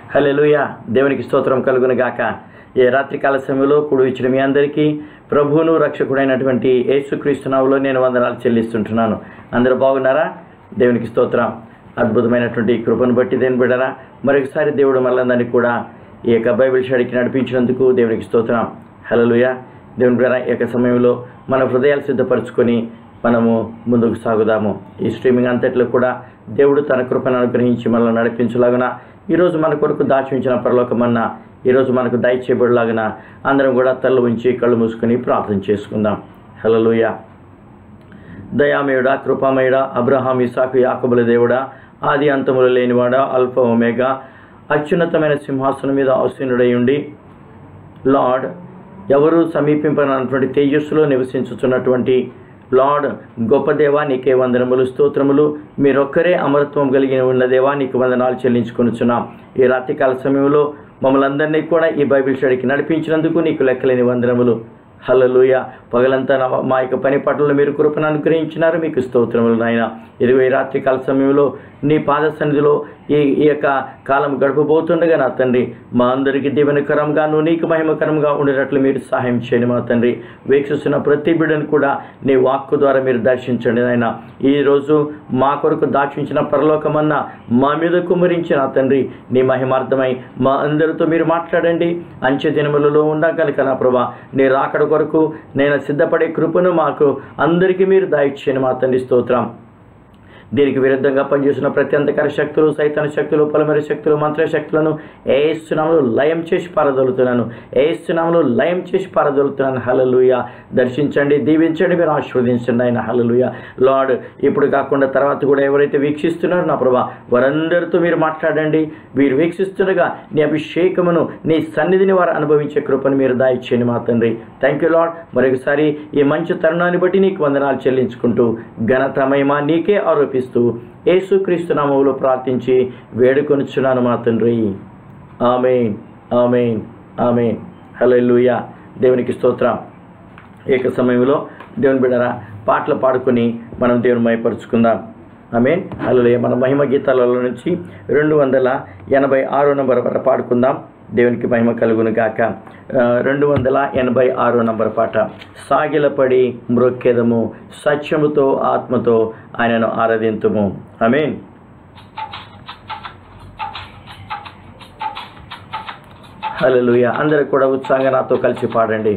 హల్లెలూయా దేవునికి స్తోత్రం కలుగును గాక ఏ రాత్రికాల సమయంలో కూడి ఇచ్చిన మీ అందరికీ ప్రభువును రక్షకుడైనటువంటి యేసుక్రీస్తు నామములో నేను వందనాలు చెల్లిస్తుంటున్నాను అందరూ బాగున్నారా దేవునికి స్తోత్రం అద్భుతమైనటువంటి కృపను బట్టి దేని బిడ్డరా మరొకసారి దేవుడు మళ్ళందరినీ కూడా ఈ యొక్క బైబిల్ స్టడీకి నడిపించినందుకు దేవునికి స్తోత్రం హల్లెలూయా దేవుని బిడ్డరా ఈ యొక్క సమయంలో మన హృదయాలు సిద్ధపరచుకొని మనము ముందుకు సాగుదాము ఈ స్ట్రీమింగ్ అంతట్లో కూడా దేవుడు తన కృపను అనుగ్రహించి మనల్ని నడిపించలాగున ఈరోజు మన కొరకు దాచి ఉంచిన పరలోకమన్నా ఈరోజు మనకు దయచేయబడిలాగిన అందరం కూడా తల్లు ఉంచి కళ్ళు మూసుకొని ప్రార్థన చేసుకుందాం హల్లెలూయా దయామయుడా కృపామయుడా అబ్రహాం ఇసాకు యాకబుల దేవుడా ఆది అంతములు లేనివాడా అల్ఫా ఒమేగా అత్యున్నతమైన సింహాసనం మీద ఆసీనుడై ఉండి లార్డ్ ఎవరు సమీపింపనటువంటి తేజస్సులో నివసించుతున్నటువంటి లార్డ్ గొప్ప దేవా నీకే వందనములు స్తోత్రములు మీరొక్కరే అమరత్వం కలిగిన ఉన్న దేవా నీకు వందనాలు చెల్లించుకొనుచున్నాం ఈ రాత్రికాల సమయంలో మమ్మల్ని అందరినీ కూడా ఈ బైబిల్ స్టడీకి నడిపించినందుకు నీకు లెక్కలేని వందనములు హల్లలుయ పగలంతా నా- మా యొక్క పని పట్ల మీరు కృపను అనుగ్రహించినారు మీకు స్తోత్రములు నాయన ఇదిగో ఈ రాత్రి కాల సమయంలో నీ పాద సన్నిధిలో ఈ ఈ యొక్క కాలం గడపబోతుండగా నా తండ్రి మా అందరికీ దీవెనకరంగా నువ్వు నీకు మహిమకరంగా ఉండేటట్లు మీరు సహాయం చేయండి మా తండ్రి వీక్షిస్తున్న ప్రతి బిడ్డను కూడా నీ వాక్కు ద్వారా మీరు దర్శించండి నాయన ఈరోజు మా కొరకు దాచించిన పరలోకమన్నా మా మీద కుమరించిన తండ్రి నీ మహిమార్థమై మా అందరితో మీరు మాట్లాడండి అంచె దినములలో ఉండగలిక నా ప్రభా నీ రాకడ కొరకు నేను సిద్ధపడే కృపను మాకు అందరికీ మీరు దాయిచ్చేయండి మా తండ్రి స్తోత్రం దీనికి విరుద్ధంగా పనిచేస్తున్న ప్రతి అంధకార శక్తులు సైతాన శక్తులు పొలమరి శక్తులు మంత్ర శక్తులను ఏస్తున్నాములు లయం చేసి పారదొలుతున్నాను ఏస్తున్నాములు లయం చేసి పారదొలుతున్నాను హలలుయ దర్శించండి దీవించండి మీరు ఆశీర్వదించండి ఆయన హలలుయ లార్డ్ ఇప్పుడు కాకుండా తర్వాత కూడా ఎవరైతే వీక్షిస్తున్నారో నా ప్రభా వారందరితో మీరు మాట్లాడండి వీరు వీక్షిస్తుండగా నీ అభిషేకమును నీ సన్నిధిని వారు అనుభవించే కృపను మీరు దాయిచ్చేయండి మా తండ్రి థ్యాంక్ యూ లార్డ్ మరొకసారి ఈ మంచి తరుణాన్ని బట్టి నీకు వందనాలు చెల్లించుకుంటూ ఘనత మహిమ నీకే ఆరోపిస్తూ యేసుక్రీస్తు నామములో ప్రార్థించి వేడుకొనుచున్నాను మా తండ్రి ఆమెన్ ఆమెన్ ఆమెన్ హల్లెలూయా దేవునికి స్తోత్రం ఏక సమయంలో దేవుని బిడరా పాటలు పాడుకొని మనం దేవుని మయపరుచుకుందాం ఆమెన్ హల్లెలూయా మన మహిమ గీతాలలో నుంచి రెండు వందల ఎనభై ఆరో నంబర్ వరకు పాడుకుందాం దేవునికి మహిమ కలుగును గాక ఆ, రెండు వందల ఎనభై ఆరో నంబర్ పాట సాగిలపడి మ్రొక్కెదము సత్యముతో ఆత్మతో ఆయనను ఆరాధింతుము ఆమెన్ హల్లెలూయా అందరూ కూడా ఉత్సాహంగా నాతో కలిసి పాడండి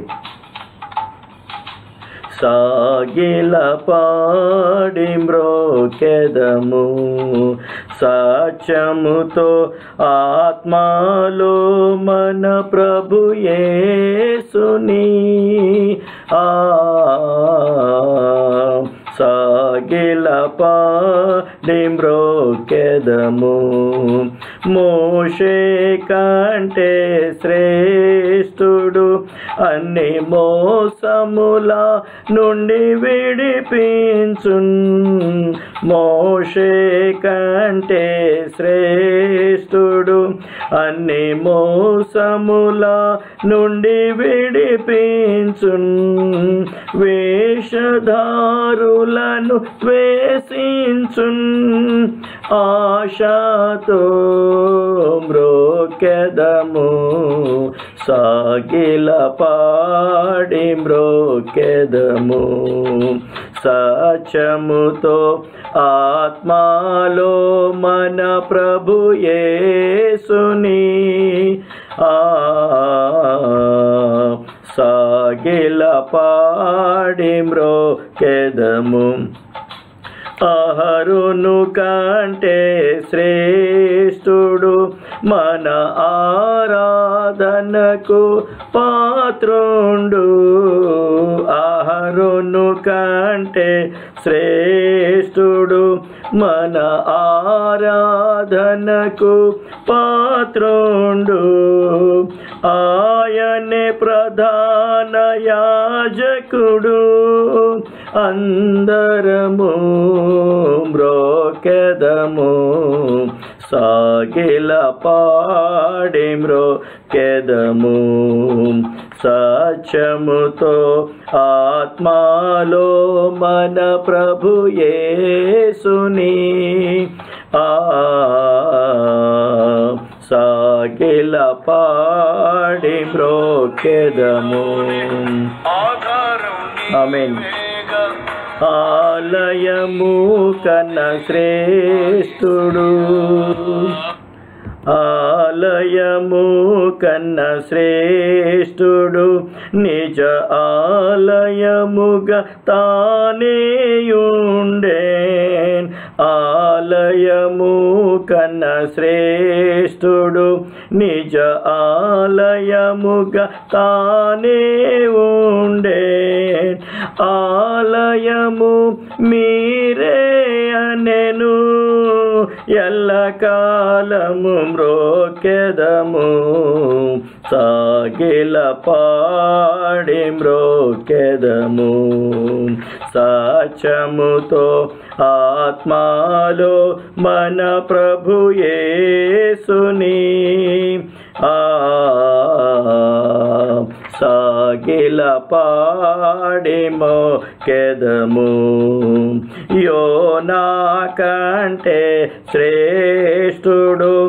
సాగిల పాడి మ్రోకెదము సత్యముతో ఆత్మలో మన ప్రభు యేసుని ఆ సాగిల పాడి మ్రోకెదము మోషే కంటే శ్రేష్ఠుడు అన్ని మోసముల నుండి విడిపించు మోషే కంటే శ్రేష్ఠుడు అన్ని మోసముల నుండి విడిపించు వేషధారులను వేసించున్ ఆశతో మ్రోకెదము సాగిల పాడి మ్రోకెదము సత్యముతో ఆత్మలో మన ప్రభు యేసుని ఆ సాగిల పాడి మ్రోకెదము అహరును కంటే శ్రేష్ఠుడు మన ఆరాధనకు పాత్రుండు అహరును కంటే శ్రేష్ఠుడు మన ఆరాధనకు పాత్రుండు ఆయనే ప్రధాన యాజకుడు అందరము మ్రోకెదము సాగిల పాడి మ్రోకెదము సత్యముతో ఆత్మలో మన ప్రభు యేసుని ఆ సా సాగిల పాడి మ్రోకెదము ఆధారం ఆమేన్. నీవేగా ఆలయము కన్న శ్రేష్ఠుడు ఆలయము కన్న శ్రేష్ఠుడు నిజ ఆలయముగా తానేయుండే ఆలయము కన్న శ్రేష్ఠుడు నిజ ఆలయముగా తానే ఉండే ఆలయము మీరే అనెను ఎల్లకాలము మ్రోకెదము సాగిల పాడి మ్రోకెదము సాచముతో ఆత్మాలో మన ప్రభు యేసుని ఆ సాగిల పాడిమో కెదము యోనా కంటే శ్రేష్ఠుడు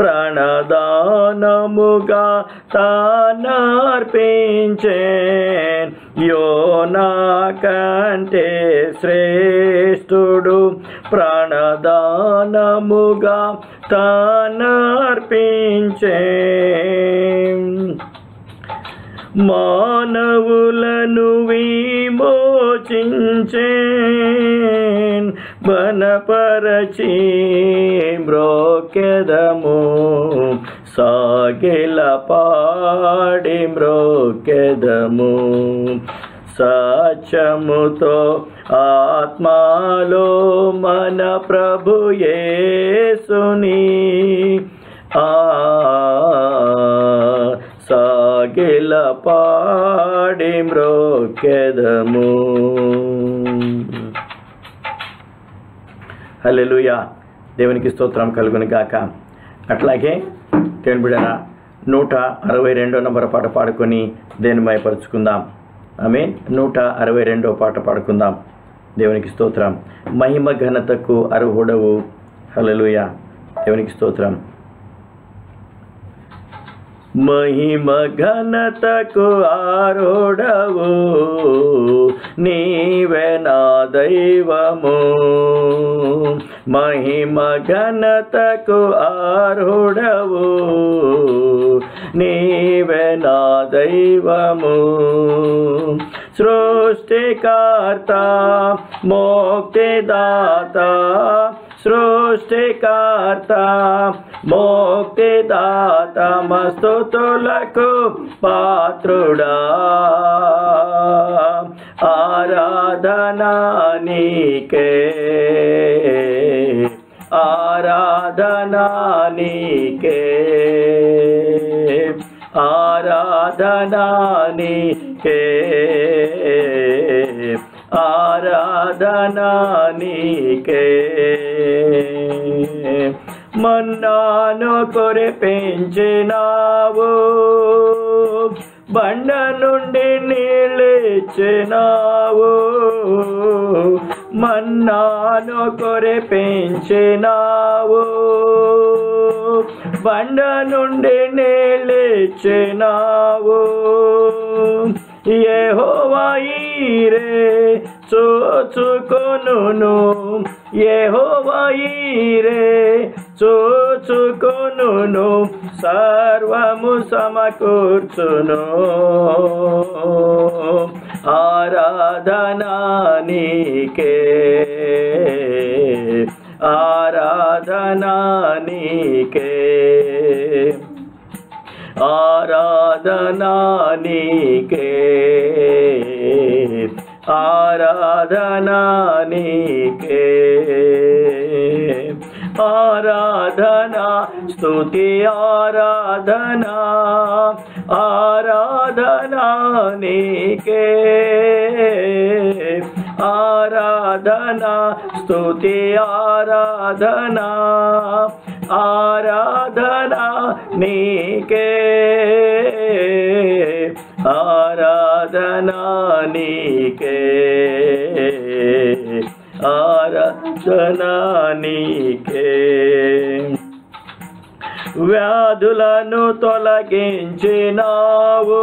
ప్రణదానముగా తానర్పించే యోనా కంటే శ్రేష్ఠుడు ప్రాణదానముగా తానర్పించే మానవులను విమోచించే బనపరచి మ్రోకెదము సాగిల పాడి మ్రోకెదము సత్యముతో ఆత్మాలో మన ప్రభు యేసుని ఆ సాగిల పాడి మ్రోకెదము హల్లెలూయా దేవునికి స్తోత్రం కలుగును గాక అట్లాగే దేవుని బిడ్డరా నూట అరవై రెండో నంబర్ పాట పాడుకొని దేని మయపరుచుకుందాం ఆమె నూట అరవై రెండో పాట పాడుకుందాం దేవునికి స్తోత్రం మహిమ ఘనతకు అర్హుడవు హల్లెలూయా దేవునికి స్తోత్రం మహిమ ఘనతకు ఆరోడవు నీవే నా దైవము మహిమ ఘనతకు ఆరుడవు నీవే నా దైవము సృష్టికర్త మోక్తిదాత సృష్టికర్త మోక్తిదాత మస్తుతులకు పాత్రుడా ఆరాధనా నీకే ఆరాధనా నీకే ఆరాధనా నీకే ఆరాధనా నీకే మన్నాను కొరి పెంచినావు బండ నుండి నీళ్ళిచ్చినావు మన్నాను కొరి పెంచినావు బండ నుండి నీళ్ళిచ్చినావు యెహోవాయీరే చూచుకొనును యెహోవాయీరే చూచుకొనును సర్వము సమకూర్చును ఆరాధనా నీకే ఆరాధనా నీకే ఆరాధనా నీకే ఆరాధనా నీకే ఆరాధనా స్తుతి ఆరాధనా ఆరాధనా నీకే ఆరాధనా స్తుతి ఆరాధనా ఆరాధనా నీకే ఆరాధనా నీకే ఆరాధనా నీకే వ్యాధులను తొలగించినావు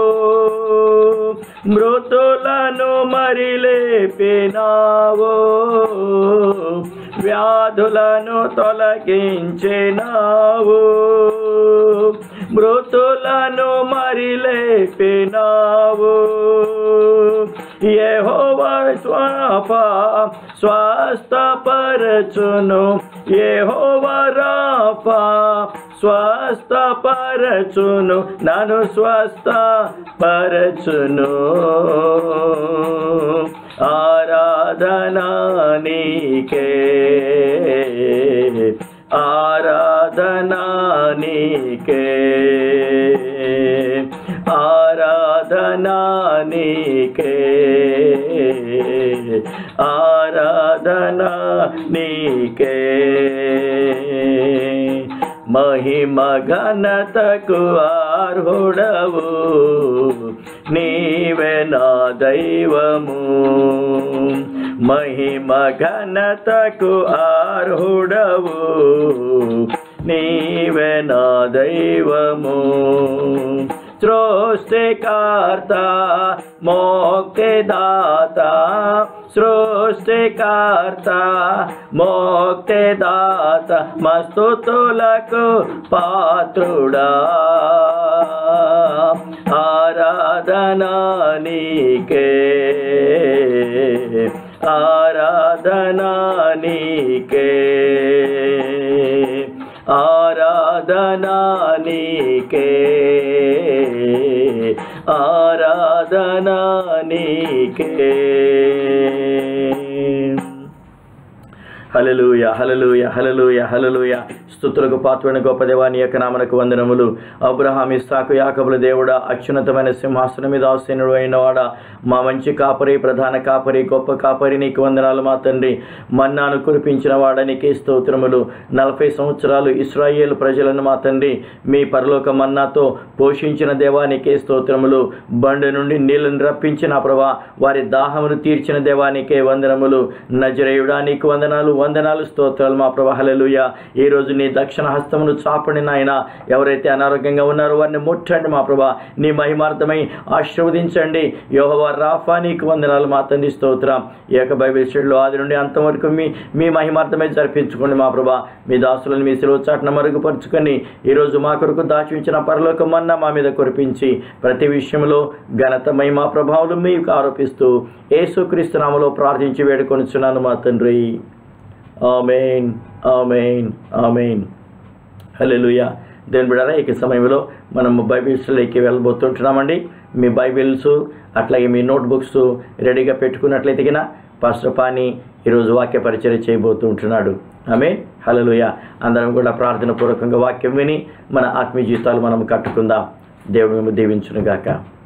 మృతులను మరి లేపినావు వ్యాధులను తొలగించినావు మృతులను మరి లేపినావు యెహోవా స్వాప స్వస్థపరచును యెహోవా రాఫా స్వస్థపరచును నన్ను స్వస్థపరచును ఆరాధనా నీకే ఆరాధనా నీకే ఆరాధనా నీకే ఆరాధనా నీకే మహిమ ఘనతకు ఆర్హుడవు నీవే నా దైవము మహిమ ఘనతకు ఆర్హుడవు నీవే నా దైవము సృష్టికర్త మోక్తిదాత సృష్టికర్త మోక్తిదాత మస్తుతులకు పాత్రుడా ఆరాధనా నీకే ఆరాధనా నీకే ఆరాధనా నీకే ఆరాధనా నీకే హలలుయ హలలుయ హలలుయ హలలుయ స్తుతులకు పాత్రమైన గొప్ప దేవాని యొక్క నామనకు వందనములు అబ్రహాం ఇస్సాకు యాకబుల దేవుడా అత్యున్నతమైన సింహాసనం మీద ఆసీనుడు అయినవాడా మా మంచి కాపరి ప్రధాన కాపరి గొప్ప కాపరి నీకు వందనాలు మా తండ్రి మన్నాను కురిపించిన వాడనికి స్తోత్రములు నలభై సంవత్సరాలు ఇస్రాయేల్ ప్రజలను మా తండ్రి మీ పరలోక మన్నాతో పోషించిన దేవానికే స్తోత్రములు బండి నుండి నీళ్లను రప్పించిన ప్రభా వారి దాహమును తీర్చిన దేవానికే వందనములు నజరేయుడా నీకు వందనాలు వందనాలు స్తోత్రాలు మా ప్రభా హల్లెలూయ ఈ రోజు నీ దక్షిణ హస్తమును చాపండి నాయన ఎవరైతే అనారోగ్యంగా ఉన్నారో వారిని ముట్టండి మా ప్రభా నీ మహిమార్థమై ఆశీర్వదించండి యోహవా రాఫా నీకు వందనాలు మా తండ్రి స్తోత్రం ఈ యొక్క బైబిల్ స్టడీలో ఆది నుండి అంతవరకు మీ మీ మహిమార్థమై జరిపించుకోండి మా ప్రభా మీ దాసులను మీ సెలవు చాటున మరుగుపరుచుకొని ఈరోజు మా కొరకు దాచి ఉంచిన పరలోకమన్నా మా మీద కురిపించి ప్రతి విషయంలో ఘనత మహిమా ప్రభావాలు మీకు ఆరోపిస్తూ యేసుక్రీస్తు నామలో ప్రార్థించి వేడుకొనిచున్నాను మా తండ్రి ఆమెన్ ఆమెన్ ఆమెన్ హల్లెలూయా దేవుని బిడ్డారా ఈ సమయంలో మనం బైబిల్స్లోకి వెళ్ళబోతుంటున్నామండి మీ బైబిల్స్ అట్లాగే మీ నోట్బుక్స్ రెడీగా పెట్టుకున్నట్లయితే కినా పాస్టర్ పాని ఈరోజు వాక్య పరిచయం చేయబోతూ ఉంటున్నాడు ఆమె హలలుయ అందరం కూడా ప్రార్థన పూర్వకంగా వాక్యం విని మన ఆత్మీయ జీవితాలు మనం కట్టుకుందాం దేవుడు మేము దీవించునుగాక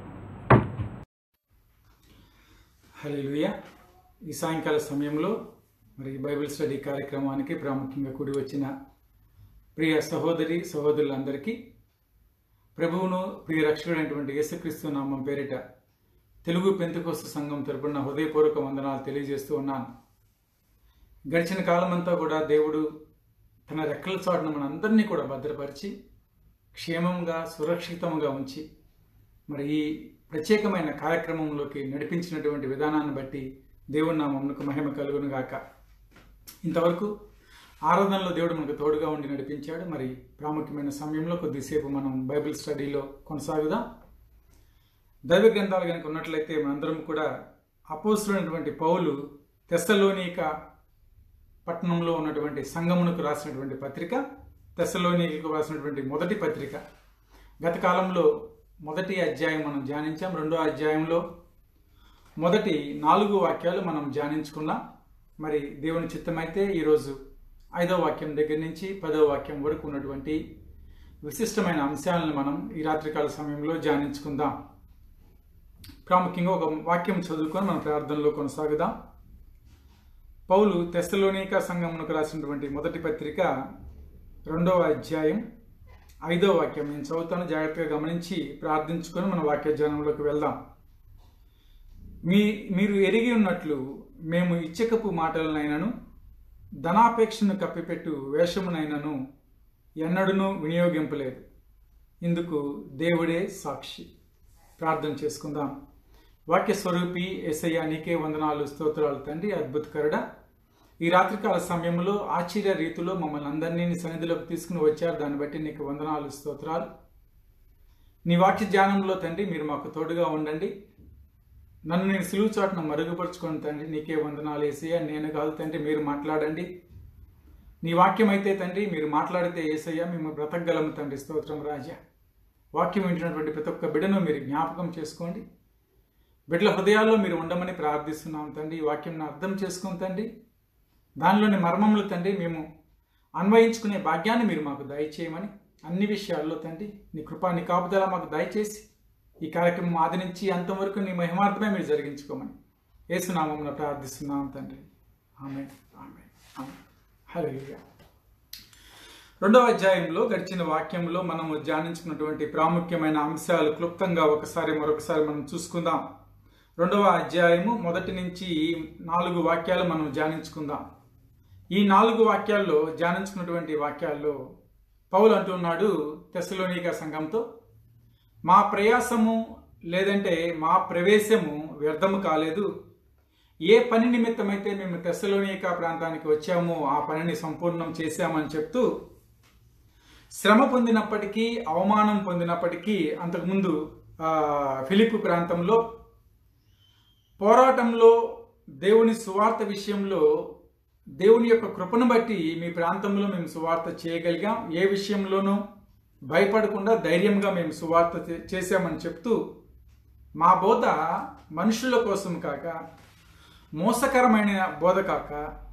హల్లెలూయా ఈ సాయంకాల సమయంలో మరి ఈ బైబిల్ స్టడీ కార్యక్రమానికి ప్రాముఖ్యంగా కూడి వచ్చిన ప్రియ సహోదరి సహోదరులందరికీ ప్రభువును ప్రియ రక్షకుడైనటువంటి యేసుక్రీస్తు నామం పేరిట తెలుగు పెంతుకోస్తు సంఘం తరపున హృదయపూర్వక వందనాలు తెలియజేస్తూ ఉన్నాను గడిచిన కాలమంతా కూడా దేవుడు తన రెక్కల చాటున మనందరినీ కూడా భద్రపరిచి క్షేమంగా సురక్షితంగా ఉంచి మరి ఈ ప్రత్యేకమైన కార్యక్రమంలోకి నడిపించినటువంటి విధానాన్ని బట్టి దేవుని నామమునకు మహిమ కలుగును గాక ఇంతవరకు ఆరాధనలో దేవుడు మనకు తోడుగా ఉండి నడిపించాడు మరి ప్రాముఖ్యమైన సమయంలో కొద్దిసేపు మనం బైబిల్ స్టడీలో కొనసాగుదాం దైవ గ్రంథాలు కనుక ఉన్నట్లయితే మనందరం కూడా అపోసులైనటువంటి పౌలు తెస్సలోనిక పట్టణంలో ఉన్నటువంటి సంగమునకు రాసినటువంటి పత్రిక తెస్సలోనికకు రాసినటువంటి మొదటి పత్రిక గత కాలంలో మొదటి అధ్యాయం మనం ధ్యానించాం రెండో అధ్యాయంలో మొదటి నాలుగు వాక్యాలు మనం ధ్యానించుకున్నాం మరి దేవుని చిత్తమైతే ఈరోజు ఐదో వాక్యం దగ్గర నుంచి పదో వాక్యం వరకు ఉన్నటువంటి విశిష్టమైన అంశాలను మనం ఈ రాత్రికాల సమయంలో ధ్యానించుకుందాం ప్రాముఖ్యంగా ఒక వాక్యం చదువుకొని మన ప్రార్థనలో కొనసాగుదాం పౌలు తెస్సలోనిక సంఘమునకు రాసినటువంటి మొదటి పత్రిక రెండవ అధ్యాయం ఐదో వాక్యం నేను చదువుతాను జాగ్రత్తగా గమనించి ప్రార్థించుకొని మన వాక్య ధ్యానంలోకి వెళ్దాం మీ మీరు ఎరిగి ఉన్నట్లు మేము ఇచ్చకపు మాటలనైనను ధనాపేక్షను కప్పిపెట్టు వేషమునైనను ఎన్నడూనూ వినియోగింపలేదు ఇందుకు దేవుడే సాక్షి ప్రార్థన చేసుకుందాం వాక్య స్వరూపి ఎసయ్య నీకే వందనాలు స్తోత్రాలు తండ్రి అద్భుతకరుడ ఈ రాత్రికాల సమయంలో ఆశ్చర్య రీతిలో మమ్మల్ని అందరినీ నీ సన్నిధిలోకి తీసుకుని వచ్చారు దాన్ని బట్టి నీకు వందనాలు స్తోత్రాలు నీ వాక్య ధ్యానంలో తండ్రి మీరు మాకు తోడుగా ఉండండి నన్ను నేను సిలువు చాటున మరుగుపరుచుకొని తండ్రి నీకే వందనాలు వేసేయ నేను కాదు తండ్రి మీరు మాట్లాడండి నీ వాక్యం అయితే తండ్రి మీరు మాట్లాడితే ఏసయ్య మేము బ్రతకగలము తండ్రి స్తోత్రం రాజా వాక్యం వింటున్నటువంటి ప్రతి ఒక్క బిడ్డను మీరు జ్ఞాపకం చేసుకోండి బిడ్డల హృదయాల్లో మీరు ఉండమని ప్రార్థిస్తున్నాం తండ్రి ఈ వాక్యం అర్థం చేసుకుని తండ్రి దానిలోని మర్మములు తండ్రి మేము అన్వయించుకునే భాగ్యాన్ని మీరు మాకు దయచేయమని అన్ని విషయాల్లో తండ్రి నీ కృపా నీ కాపుదల మాకు దయచేసి ఈ కార్యక్రమం ఆది నుంచి అంతవరకు నీ మహిమార్థమే మీరు జరిగించుకోమని ఏసునామమున ప్రార్థిస్తున్నాం తండ్రి ఆమె ఆమె ఆమె హల్లెలూయా రెండవ అధ్యాయంలో గడిచిన వాక్యంలో మనము ధ్యానించుకున్నటువంటి ప్రాముఖ్యమైన అంశాలు క్లుప్తంగా ఒకసారి మరొకసారి మనం చూసుకుందాం రెండవ అధ్యాయము మొదటి నుంచి నాలుగు వాక్యాలు మనం ధ్యానించుకుందాం ఈ నాలుగు వాక్యాల్లో ధ్యానించుకున్నటువంటి వాక్యాల్లో పౌలు అంటున్నాడు తెసలోనిక సంఘంతో మా ప్రయాసము లేదంటే మా ప్రవేశము వ్యర్థము కాలేదు ఏ పని నిమిత్తమైతే మేము తెస్సలోనిక ప్రాంతానికి వచ్చామో ఆ పనిని సంపూర్ణం చేశామని చెప్తూ శ్రమ పొందినప్పటికీ అవమానం పొందినప్పటికీ అంతకుముందు ఆ, ఫిలిప్ ప్రాంతంలో పోరాటంలో దేవుని సువార్త విషయంలో దేవుని యొక్క కృపను బట్టి మీ ప్రాంతంలో మేము సువార్త చేయగలిగాం ఏ విషయంలోనూ భయపడకుండా ధైర్యంగా మేము సువార్త చే- చేశామని చెప్తూ మా బోధ మనుషుల కోసం కాక మోసకరమైన బోధ కాక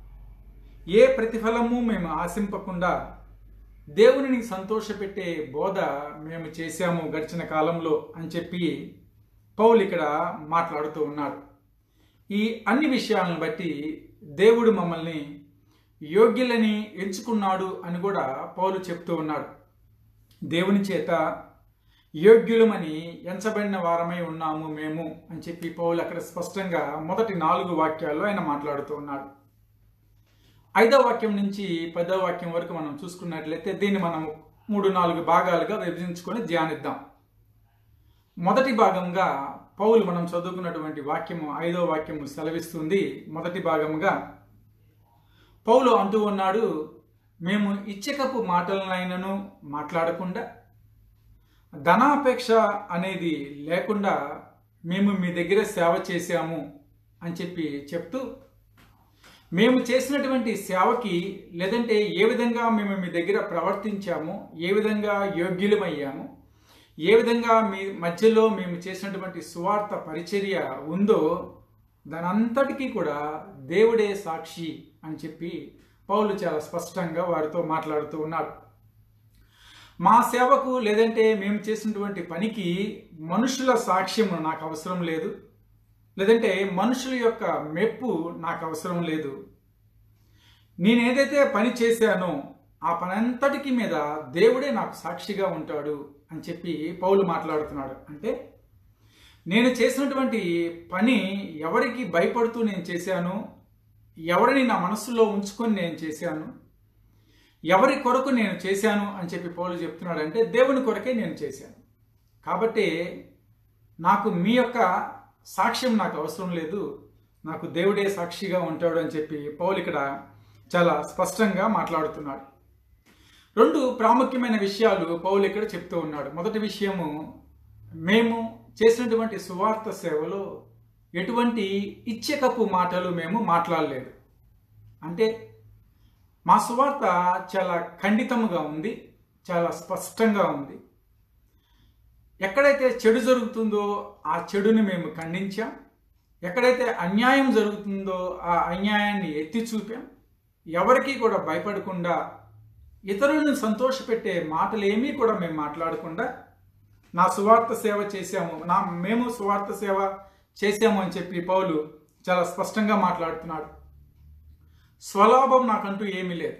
ఏ ప్రతిఫలము మేము ఆశింపకుండా దేవునిని సంతోషపెట్టే బోధ మేము చేశాము గడిచిన కాలంలో అని చెప్పి పౌలు ఇక్కడ మాట్లాడుతూ ఉన్నాడు ఈ అన్ని విషయాలను బట్టి దేవుడు మమ్మల్ని యోగ్యులని ఎంచుకున్నాడు అని కూడా పౌలు చెప్తూ ఉన్నాడు దేవుని చేత యోగ్యులమని ఎంచబడిన వారమై ఉన్నాము మేము అని చెప్పి పౌలు అక్కడ స్పష్టంగా మొదటి నాలుగు వాక్యాల్లో ఆయన మాట్లాడుతూ ఉన్నాడు ఐదవ వాక్యం నుంచి పదవ వాక్యం వరకు మనం చూసుకున్నట్లయితే దీన్ని మనం మూడు నాలుగు భాగాలుగా విభజించుకొని ధ్యానిద్దాం మొదటి భాగంగా పౌలు మనం చదువుకున్నటువంటి వాక్యము ఐదవ వాక్యము సెలవిస్తుంది మొదటి భాగముగా పౌలు అంటూ ఉన్నాడు మేము ఇచ్చకపు మాటలనైనను మాట్లాడకుండా ధనాపేక్ష అనేది లేకుండా మేము మీ దగ్గర సేవ చేశాము అని చెప్పి చెప్తూ మేము చేసినటువంటి సేవకి లేదంటే ఏ విధంగా మేము మీ దగ్గర ప్రవర్తించాము ఏ విధంగా యోగ్యులమయ్యాము ఏ విధంగా మీ మధ్యలో మేము చేసినటువంటి సువార్త పరిచర్య ఉందో దానంతటికీ కూడా దేవుడే సాక్షి అని చెప్పి పౌలు చాలా స్పష్టంగా వారితో మాట్లాడుతూ ఉన్నాడు మా సేవకు లేదంటే మేము చేసినటువంటి పనికి మనుషుల సాక్ష్యము నాకు అవసరం లేదు లేదంటే మనుషుల యొక్క మెప్పు నాకు అవసరం లేదు నేను ఏదైతే పని చేశానో ఆ పని అంతటికి మీద దేవుడే నాకు సాక్షిగా ఉంటాడు అని చెప్పి పౌలు మాట్లాడుతున్నాడు అంటే నేను చేసినటువంటి పని ఎవరికి భయపడుతూ నేను చేశాను ఎవరిని నా మనసులో ఉంచుకొని నేను చేశాను ఎవరి కొరకు నేను చేశాను అని చెప్పి పౌలు చెప్తున్నాడు అంటే దేవుని కొరకే నేను చేశాను కాబట్టి నాకు మీ యొక్క సాక్ష్యం నాకు అవసరం లేదు నాకు దేవుడే సాక్షిగా ఉంటాడు అని చెప్పి పౌలు ఇక్కడ చాలా స్పష్టంగా మాట్లాడుతున్నాడు రెండు ప్రాముఖ్యమైన విషయాలు పౌలు ఇక్కడ చెప్తూ ఉన్నాడు మొదటి విషయము మేము చేసినటువంటి సువార్త సేవలో ఎటువంటి ఇచ్చకపు మాటలు మేము మాట్లాడలేదు అంటే మా సువార్త చాలా ఖండితముగా ఉంది చాలా స్పష్టంగా ఉంది ఎక్కడైతే చెడు జరుగుతుందో ఆ చెడుని మేము ఖండించాం ఎక్కడైతే అన్యాయం జరుగుతుందో ఆ అన్యాయాన్ని ఎత్తి చూపాం ఎవరికీ కూడా భయపడకుండా ఇతరులను సంతోషపెట్టే మాటలు ఏమీ కూడా మేము మాట్లాడకుండా నా సువార్త సేవ చేశాము నా మేము సువార్త సేవ చేశాము అని చెప్పి పౌలు చాలా స్పష్టంగా మాట్లాడుతున్నాడు స్వలాభం నాకంటూ ఏమీ లేదు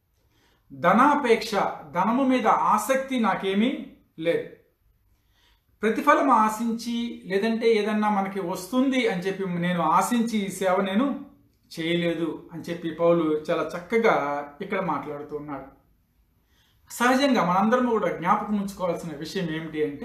ధనాపేక్ష ధనము మీద ఆసక్తి నాకేమీ లేదు ప్రతిఫలం ఆశించి లేదంటే ఏదన్నా మనకి వస్తుంది అని చెప్పి నేను ఆశించి ఈ సేవ నేను చేయలేదు అని చెప్పి పౌలు చాలా చక్కగా ఇక్కడ మాట్లాడుతూ ఉన్నాడు సహజంగా మనందరం కూడా జ్ఞాపకం ఉంచుకోవాల్సిన విషయం ఏమిటి అంటే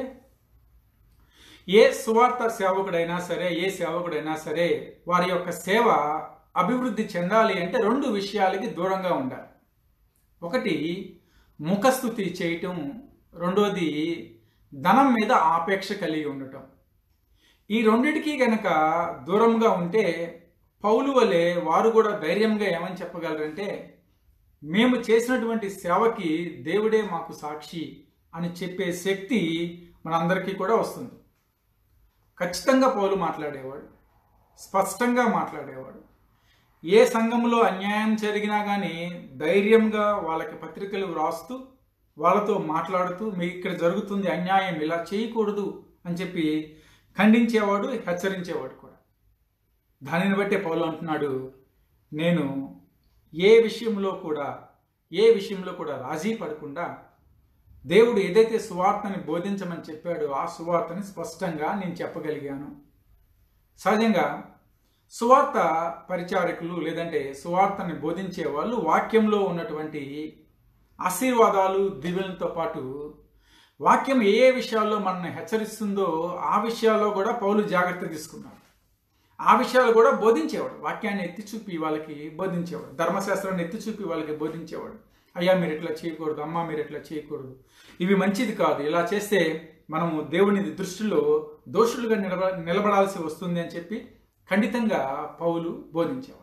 ఏ సువార్త సేవకుడైనా సరే ఏ సేవకుడైనా సరే వారి యొక్క సేవ అభివృద్ధి చెందాలి అంటే రెండు విషయాలకి దూరంగా ఉండాలి ఒకటి ముఖస్థుతి చేయటం రెండోది ధనం మీద ఆపేక్ష కలిగి ఉండటం ఈ రెండిటికి గనక దూరంగా ఉంటే పౌలు వలె వారు కూడా ధైర్యంగా ఏమని చెప్పగలరంటే మేము చేసినటువంటి సేవకి దేవుడే మాకు సాక్షి అని చెప్పే శక్తి మనందరికీ కూడా వస్తుంది ఖచ్చితంగా పౌలు మాట్లాడేవాడు స్పష్టంగా మాట్లాడేవాడు ఏ సంఘంలో అన్యాయం జరిగినా కానీ ధైర్యంగా వాళ్ళకి పత్రికలు వ్రాస్తూ వాళ్ళతో మాట్లాడుతూ మీ ఇక్కడ జరుగుతుంది అన్యాయం ఇలా చేయకూడదు అని చెప్పి ఖండించేవాడు హెచ్చరించేవాడు కూడా దానిని బట్టే పౌలు అంటున్నాడు నేను ఏ విషయంలో కూడా ఏ విషయంలో కూడా రాజీ పడకుండా దేవుడు ఏదైతే సువార్తని బోధించమని చెప్పాడో ఆ సువార్తని స్పష్టంగా నేను చెప్పగలిగాను సహజంగా సువార్త పరిచారకులు లేదంటే సువార్తని బోధించే వాళ్ళు వాక్యంలో ఉన్నటువంటి ఆశీర్వాదాలు దివ్యులతో పాటు వాక్యం ఏ ఏ విషయాల్లో మనల్ని హెచ్చరిస్తుందో ఆ విషయాల్లో కూడా పౌలు జాగ్రత్త తీసుకున్నాడు ఆ విషయాలు కూడా బోధించేవాడు వాక్యాన్ని ఎత్తి చూపి వాళ్ళకి బోధించేవాడు ధర్మశాస్త్రాన్ని ఎత్తి చూపి వాళ్ళకి బోధించేవాడు అయ్యా మీరు ఇట్లా చేయకూడదు అమ్మ మీరు ఇట్లా చేయకూడదు ఇవి మంచిది కాదు ఇలా చేస్తే మనము దేవుని దృష్టిలో దోషులుగా నిలబ నిలబడాల్సి వస్తుంది అని చెప్పి ఖండితంగా పౌలు బోధించేవాడు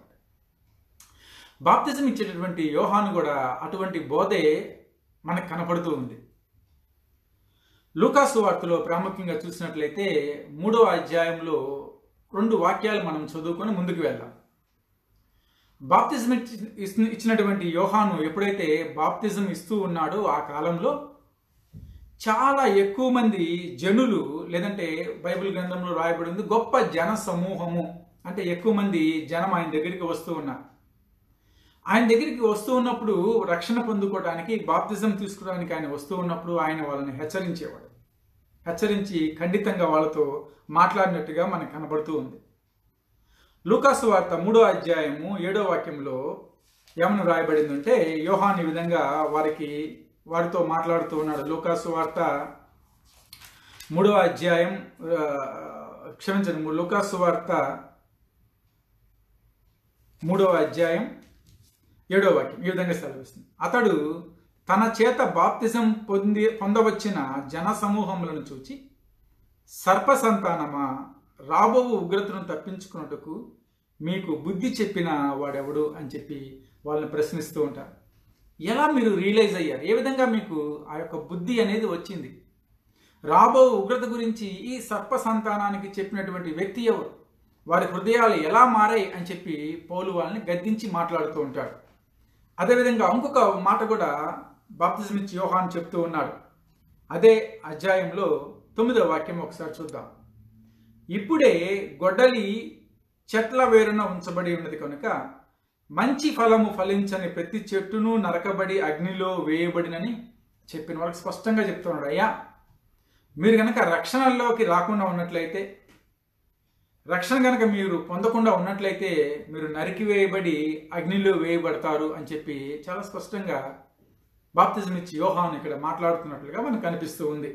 బాప్తిజం ఇచ్చేటటువంటి యోహాను కూడా అటువంటి బోధే మనకు కనపడుతూ ఉంది లూకాసు వార్తలో ప్రాముఖ్యంగా చూసినట్లయితే మూడో అధ్యాయంలో రెండు వాక్యాలు మనం చదువుకొని ముందుకు వెళ్దాం బాప్తిజం ఇచ్చి- ఇచ్చినటువంటి యోహాను ఎప్పుడైతే బాప్తిజం ఇస్తూ ఉన్నాడో ఆ కాలంలో చాలా ఎక్కువ మంది జనులు లేదంటే బైబిల్ గ్రంథంలో రాయబడింది గొప్ప జన సమూహము అంటే ఎక్కువ మంది జనం ఆయన దగ్గరికి వస్తూ ఉన్నారు ఆయన దగ్గరికి వస్తూ ఉన్నప్పుడు రక్షణ పొందుకోవడానికి బాప్తిజం తీసుకోవడానికి ఆయన వస్తూ ఉన్నప్పుడు ఆయన వాళ్ళని హెచ్చరించేవాడు హెచ్చరించి ఖండితంగా వాళ్ళతో మాట్లాడినట్టుగా మనకు కనబడుతూ ఉంది లూకాసు వార్త మూడో అధ్యాయము ఏడో వాక్యంలో ఏమని వ్రాయబడిందంటే యోహాన్ ఈ విధంగా వారికి వారితో మాట్లాడుతూ ఉన్నాడు లూకాసు వార్త మూడో అధ్యాయం ఆ, క్షమించండి లూకాసు వార్త మూడో అధ్యాయం ఏడో వాక్యం ఈ విధంగా సెలవిస్తుంది అతడు తన చేత బాప్తిజం పొంది పొందవచ్చిన జన సమూహములను చూచి సర్ప సంతానమా రాబో ఉగ్రతను తప్పించుకున్నట్టుకు మీకు బుద్ధి చెప్పిన వాడెవడు అని చెప్పి వాళ్ళని ప్రశ్నిస్తూ ఉంటారు ఎలా మీరు రియలైజ్ అయ్యారు ఏ విధంగా మీకు ఆ యొక్క బుద్ధి అనేది వచ్చింది రాబో ఉగ్రత గురించి ఈ సర్ప సంతానానికి చెప్పినటువంటి వ్యక్తి ఎవరు వారి హృదయాలు ఎలా మారాయి అని చెప్పి పౌలు వాళ్ళని గద్దించి మాట్లాడుతూ ఉంటాడు అదేవిధంగా ఇంకొక మాట కూడా బాప్తిజం ఇచ్చి యోహాన్ చెప్తూ ఉన్నాడు అదే అధ్యాయంలో తొమ్మిదో వాక్యం ఒకసారి చూద్దాం ఇప్పుడే గొడ్డలి చెట్ల వేరున ఉంచబడి ఉన్నది కనుక మంచి ఫలము ఫలించని ప్రతి చెట్టును నరకబడి అగ్నిలో వేయబడినని చెప్పిన వాళ్ళకి స్పష్టంగా చెప్తున్నాడు అయ్యా మీరు కనుక రక్షణలోకి రాకుండా ఉన్నట్లయితే రక్షణ కనుక మీరు పొందకుండా ఉన్నట్లయితే మీరు నరికి వేయబడి అగ్నిలో వేయబడతారు అని చెప్పి చాలా స్పష్టంగా బాప్తిజం ఇచ్చి యోహాన్ ఇక్కడ మాట్లాడుతున్నట్లుగా మనకు కనిపిస్తూ ఉంది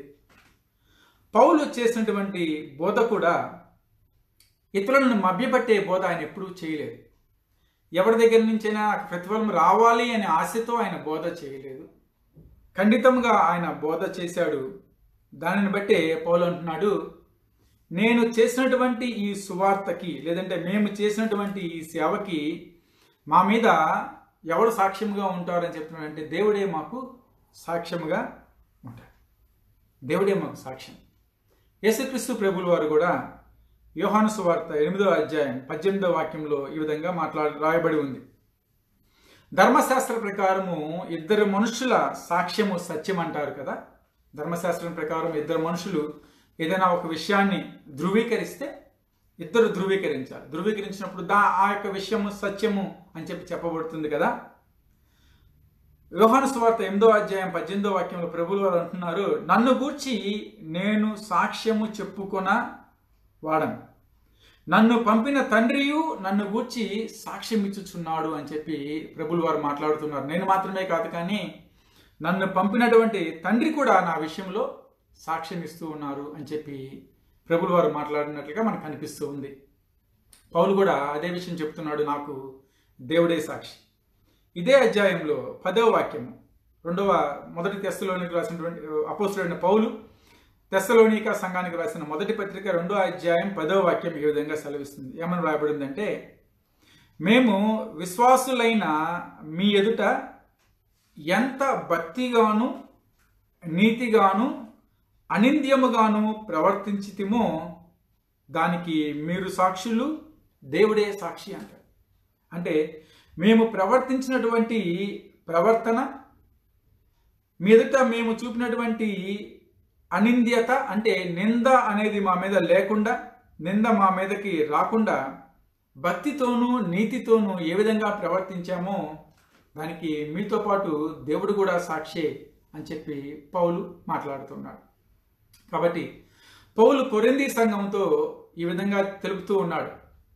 పౌలు చేసినటువంటి బోధ కూడా ఇతరులను మభ్యపట్టే బోధ ఆయన ఎప్పుడూ చేయలేదు ఎవరి దగ్గర నుంచైనా నాకు ప్రతిఫలం రావాలి అనే ఆశతో ఆయన బోధ చేయలేదు ఖండితంగా ఆయన బోధ చేశాడు దానిని బట్టే పౌలు అంటున్నాడు నేను చేసినటువంటి ఈ సువార్తకి లేదంటే మేము చేసినటువంటి ఈ సేవకి మా మీద ఎవరు సాక్ష్యంగా ఉంటారని చెప్తున్నాడంటే దేవుడే మాకు సాక్ష్యముగా ఉంటాడు దేవుడే మాకు సాక్ష్యం యేసుక్రీస్తు ప్రభుల వారు కూడా యోహాను సువార్త ఎనిమిదో అధ్యాయం పద్దెనిమిదో వాక్యంలో ఈ విధంగా మాట్లాడి రాయబడి ఉంది ధర్మశాస్త్ర ప్రకారము ఇద్దరు మనుషుల సాక్ష్యము సత్యం అంటారు కదా ధర్మశాస్త్రం ప్రకారం ఇద్దరు మనుషులు ఏదైనా ఒక విషయాన్ని ధృవీకరిస్తే ఇద్దరు ధృవీకరించాలి ధృవీకరించినప్పుడు దా ఆ యొక్క విషయము సత్యము అని చెప్పి చెప్పబడుతుంది కదా యోహాను సువార్త ఎనిమిదో అధ్యాయం పద్దెనిమిదో వాక్యంలో ప్రభులు వారు అంటున్నారు నన్ను గూర్చి నేను సాక్ష్యము చెప్పుకొన వాడను నన్ను పంపిన తండ్రియు నన్ను గూర్చి సాక్ష్యం ఇచ్చుచున్నాడు అని చెప్పి ప్రభులు వారు మాట్లాడుతున్నారు నేను మాత్రమే కాదు కానీ నన్ను పంపినటువంటి తండ్రి కూడా నా విషయంలో సాక్ష్యం ఇస్తూ ఉన్నారు అని చెప్పి ప్రభులు వారు మాట్లాడినట్లుగా మనకు కనిపిస్తూ ఉంది పౌలు కూడా అదే విషయం చెప్తున్నాడు నాకు దేవుడే సాక్షి ఇదే అధ్యాయంలో పదవ వాక్యము రెండవ మొదటి తెస్తలోనికి రాసినటువంటి అపోస్తుడైన పౌలు తెస్తలోనిక సంఘానికి రాసిన మొదటి పత్రిక రెండో అధ్యాయం పదవ వాక్యం ఈ విధంగా సెలవిస్తుంది ఏమని రాయబడిందంటే మేము విశ్వాసులైన మీ ఎదుట ఎంత భక్తిగాను నీతిగాను అనింద్యముగాను ప్రవర్తించితిమో దానికి మీరు సాక్షులు దేవుడే సాక్షి అంటారు అంటే మేము ప్రవర్తించినటువంటి ప్రవర్తన మీదట మేము చూపినటువంటి అనింద్యత అంటే నింద అనేది మా మీద లేకుండా నింద మా మీదకి రాకుండా భక్తితోనూ నీతితోనూ ఏ విధంగా ప్రవర్తించామో దానికి మీతో పాటు దేవుడు కూడా సాక్షే అని చెప్పి పౌలు మాట్లాడుతున్నాడు కాబట్టి పౌలు కొరింది సంఘంతో ఈ విధంగా తెలుపుతూ ఉన్నాడు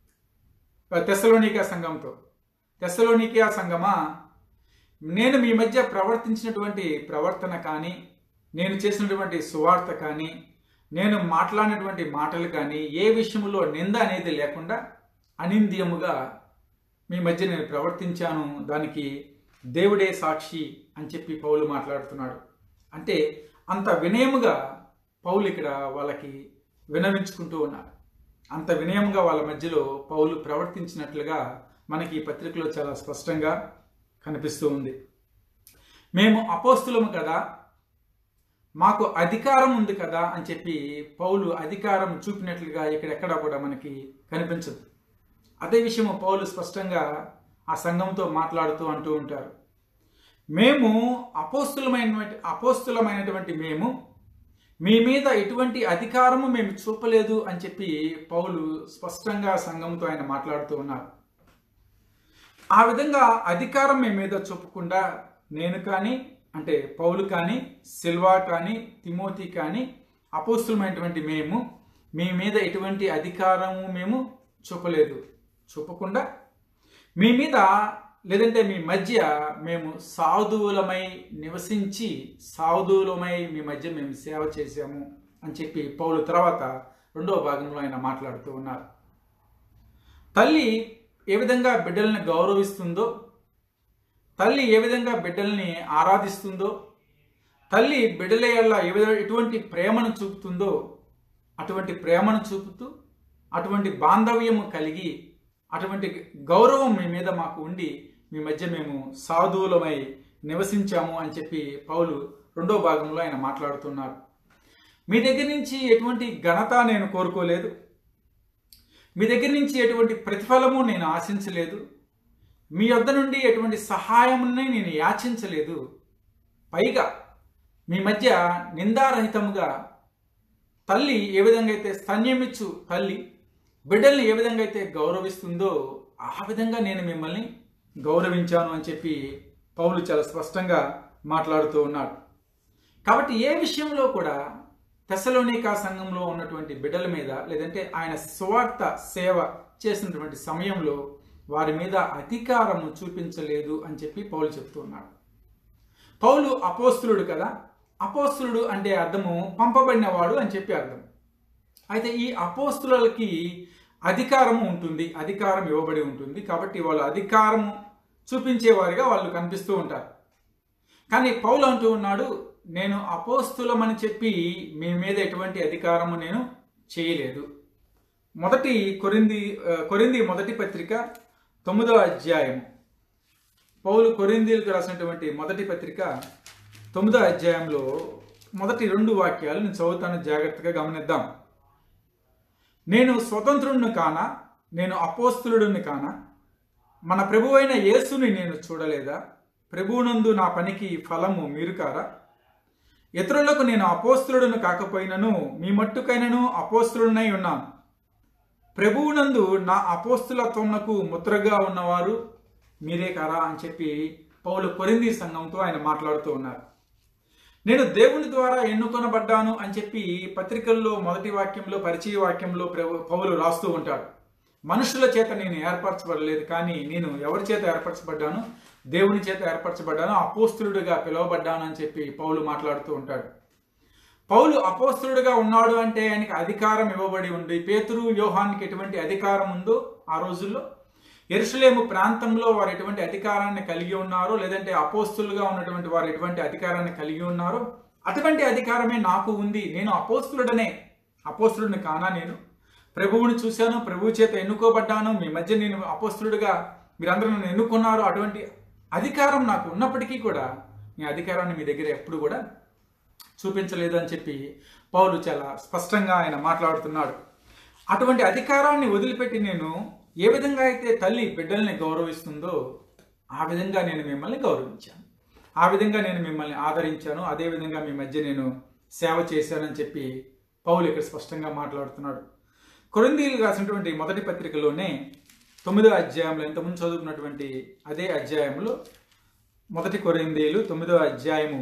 తెస్సలోనికా సంఘంతో తెస్సలోనికా సంఘమా నేను మీ మధ్య ప్రవర్తించినటువంటి ప్రవర్తన కానీ నేను చేసినటువంటి సువార్త కానీ నేను మాట్లాడినటువంటి మాటలు కానీ ఏ విషయంలో నింద అనేది లేకుండా అనింద్యముగా మీ మధ్య నేను ప్రవర్తించాను దానికి దేవుడే సాక్షి అని చెప్పి పౌలు మాట్లాడుతున్నాడు అంటే అంత వినయముగా పౌలు ఇక్కడ వాళ్ళకి వినవించుకుంటూ ఉన్నారు అంత వినయముగా వాళ్ళ మధ్యలో పౌలు ప్రవర్తించినట్లుగా మనకి ఈ పత్రికలో చాలా స్పష్టంగా కనిపిస్తూ ఉంది మేము అపోస్తులము కదా మాకు అధికారం ఉంది కదా అని చెప్పి పౌలు అధికారం చూపినట్లుగా ఇక్కడెక్కడా కూడా మనకి కనిపించదు అదే విషయము పౌలు స్పష్టంగా ఆ సంఘంతో మాట్లాడుతూ అంటూ ఉంటారు మేము అపోస్తులమైనటువంటి అపోస్తులమైనటువంటి మేము మీ మీద ఎటువంటి అధికారము మేము చూపలేదు అని చెప్పి పౌలు స్పష్టంగా సంఘంతో ఆయన మాట్లాడుతూ ఉన్నారు ఆ విధంగా అధికారం మీ మీద చూపకుండా నేను కానీ అంటే పౌలు కానీ సిల్వా కానీ తిమోతి కానీ అపోస్తులమైనటువంటి మేము మీ మీద ఎటువంటి అధికారము మేము చూపలేదు చూపకుండా మీ మీద లేదంటే మీ మధ్య మేము సాధువులమై నివసించి సాధువులమై మీ మధ్య మేము సేవ చేశాము అని చెప్పి పౌలు తర్వాత రెండవ భాగంలో ఆయన మాట్లాడుతూ ఉన్నారు తల్లి ఏ విధంగా బిడ్డల్ని గౌరవిస్తుందో తల్లి ఏ విధంగా బిడ్డల్ని ఆరాధిస్తుందో తల్లి బిడ్డల ఎల్ల ఏ విధంగా ఎటువంటి ప్రేమను చూపుతుందో అటువంటి ప్రేమను చూపుతూ అటువంటి బాంధవ్యము కలిగి అటువంటి గౌరవం మీ మీద మాకు ఉండి మీ మధ్య మేము సాధువులమై నివసించాము అని చెప్పి పౌలు రెండో భాగంలో ఆయన మాట్లాడుతున్నారు మీ దగ్గర నుంచి ఎటువంటి ఘనత నేను కోరుకోలేదు మీ దగ్గర నుంచి ఎటువంటి ప్రతిఫలము నేను ఆశించలేదు మీ వద్ద నుండి ఎటువంటి సహాయముని నేను యాచించలేదు పైగా మీ మధ్య నిందారహితముగా తల్లి ఏ విధంగా అయితే స్తన్యమిచ్చు తల్లి బిడ్డల్ని ఏ విధంగా అయితే గౌరవిస్తుందో ఆ విధంగా నేను మిమ్మల్ని గౌరవించాను అని చెప్పి పౌలు చాలా స్పష్టంగా మాట్లాడుతూ ఉన్నాడు కాబట్టి ఏ విషయంలో కూడా తెసలోనికా సంఘంలో ఉన్నటువంటి బిడ్డల మీద లేదంటే ఆయన స్వార్థ సేవ చేసినటువంటి సమయంలో వారి మీద అధికారము చూపించలేదు అని చెప్పి పౌలు చెప్తూ ఉన్నాడు పౌలు అపోస్తులుడు కదా అపోస్తులుడు అంటే అర్థము పంపబడినవాడు అని చెప్పి అర్థం అయితే ఈ అపోస్తులకి అధికారం ఉంటుంది అధికారం ఇవ్వబడి ఉంటుంది కాబట్టి వాళ్ళు అధికారం చూపించేవారిగా వాళ్ళు కనిపిస్తూ ఉంటారు కానీ పౌలు అంటూ ఉన్నాడు నేను అపోస్తులమని చెప్పి మీ మీద ఎటువంటి అధికారము నేను చేయలేదు మొదటి కొరింది ఆ, కొరింది మొదటి పత్రిక తొమ్మిదవ అధ్యాయం పౌలు కొరిందీలకు రాసినటువంటి మొదటి పత్రిక తొమ్మిదో అధ్యాయంలో మొదటి రెండు వాక్యాలు నేను చదువుతాను జాగ్రత్తగా గమనిద్దాం నేను స్వతంత్రుడిని కానా నేను అపోస్తులుడిని కానా మన ప్రభువైన యేసుని నేను చూడలేదా ప్రభువునందు నా పనికి ఫలము మీరు కారా ఇతరులకు నేను అపోస్తులుడను కాకపోయినను మీ మట్టుకైనను అపోస్తులునై ఉన్నాను ప్రభువునందు నా అపోస్తులత్వమునకు ముద్రగా ఉన్నవారు మీరే కారా అని చెప్పి పౌలు కొరింది సంఘంతో ఆయన మాట్లాడుతూ ఉన్నారు నేను దేవుని ద్వారా ఎన్నుకొనబడ్డాను అని చెప్పి పత్రికల్లో మొదటి వాక్యంలో పరిచయ వాక్యంలో ప్రభు- పౌలు రాస్తూ ఉంటాడు మనుషుల చేత నేను ఏర్పరచబడలేదు కానీ నేను ఎవరి చేత ఏర్పరచబడ్డాను దేవుని చేత ఏర్పరచబడ్డాను అపోస్తులుడిగా పిలువబడ్డాను అని చెప్పి పౌలు మాట్లాడుతూ ఉంటాడు పౌలు అపోస్తులుడిగా ఉన్నాడు అంటే ఆయనకి అధికారం ఇవ్వబడి ఉంది పేతురు యోహానికి ఎటువంటి అధికారం ఉందో ఆ రోజుల్లో ఎరుసలేము ప్రాంతంలో వారు ఎటువంటి అధికారాన్ని కలిగి ఉన్నారో లేదంటే అపోస్తులుగా ఉన్నటువంటి వారు ఎటువంటి అధికారాన్ని కలిగి ఉన్నారో అటువంటి అధికారమే నాకు ఉంది నేను అపోస్తులుడనే అపోస్తులుడిని కానా నేను ప్రభువుని చూశాను ప్రభువు చేత ఎన్నుకోబడ్డాను మీ మధ్య నేను అపోస్తులుడిగా మీరందరూ నన్ను ఎన్నుకున్నారు అటువంటి అధికారం నాకు ఉన్నప్పటికీ కూడా మీ అధికారాన్ని మీ దగ్గర ఎప్పుడు కూడా చూపించలేదు అని చెప్పి పౌలు చాలా స్పష్టంగా ఆయన మాట్లాడుతున్నాడు అటువంటి అధికారాన్ని వదిలిపెట్టి నేను ఏ విధంగా అయితే తల్లి బిడ్డల్ని గౌరవిస్తుందో ఆ విధంగా నేను మిమ్మల్ని గౌరవించాను ఆ విధంగా నేను మిమ్మల్ని ఆదరించాను అదే విధంగా మీ మధ్య నేను సేవ చేశానని చెప్పి పౌలు ఇక్కడ స్పష్టంగా మాట్లాడుతున్నాడు కొరిందీలు రాసినటువంటి మొదటి పత్రికలోనే తొమ్మిదో అధ్యాయంలో ఇంతకుముందు చదువుకున్నటువంటి అదే అధ్యాయంలో మొదటి కొరిందీలు తొమ్మిదో అధ్యాయము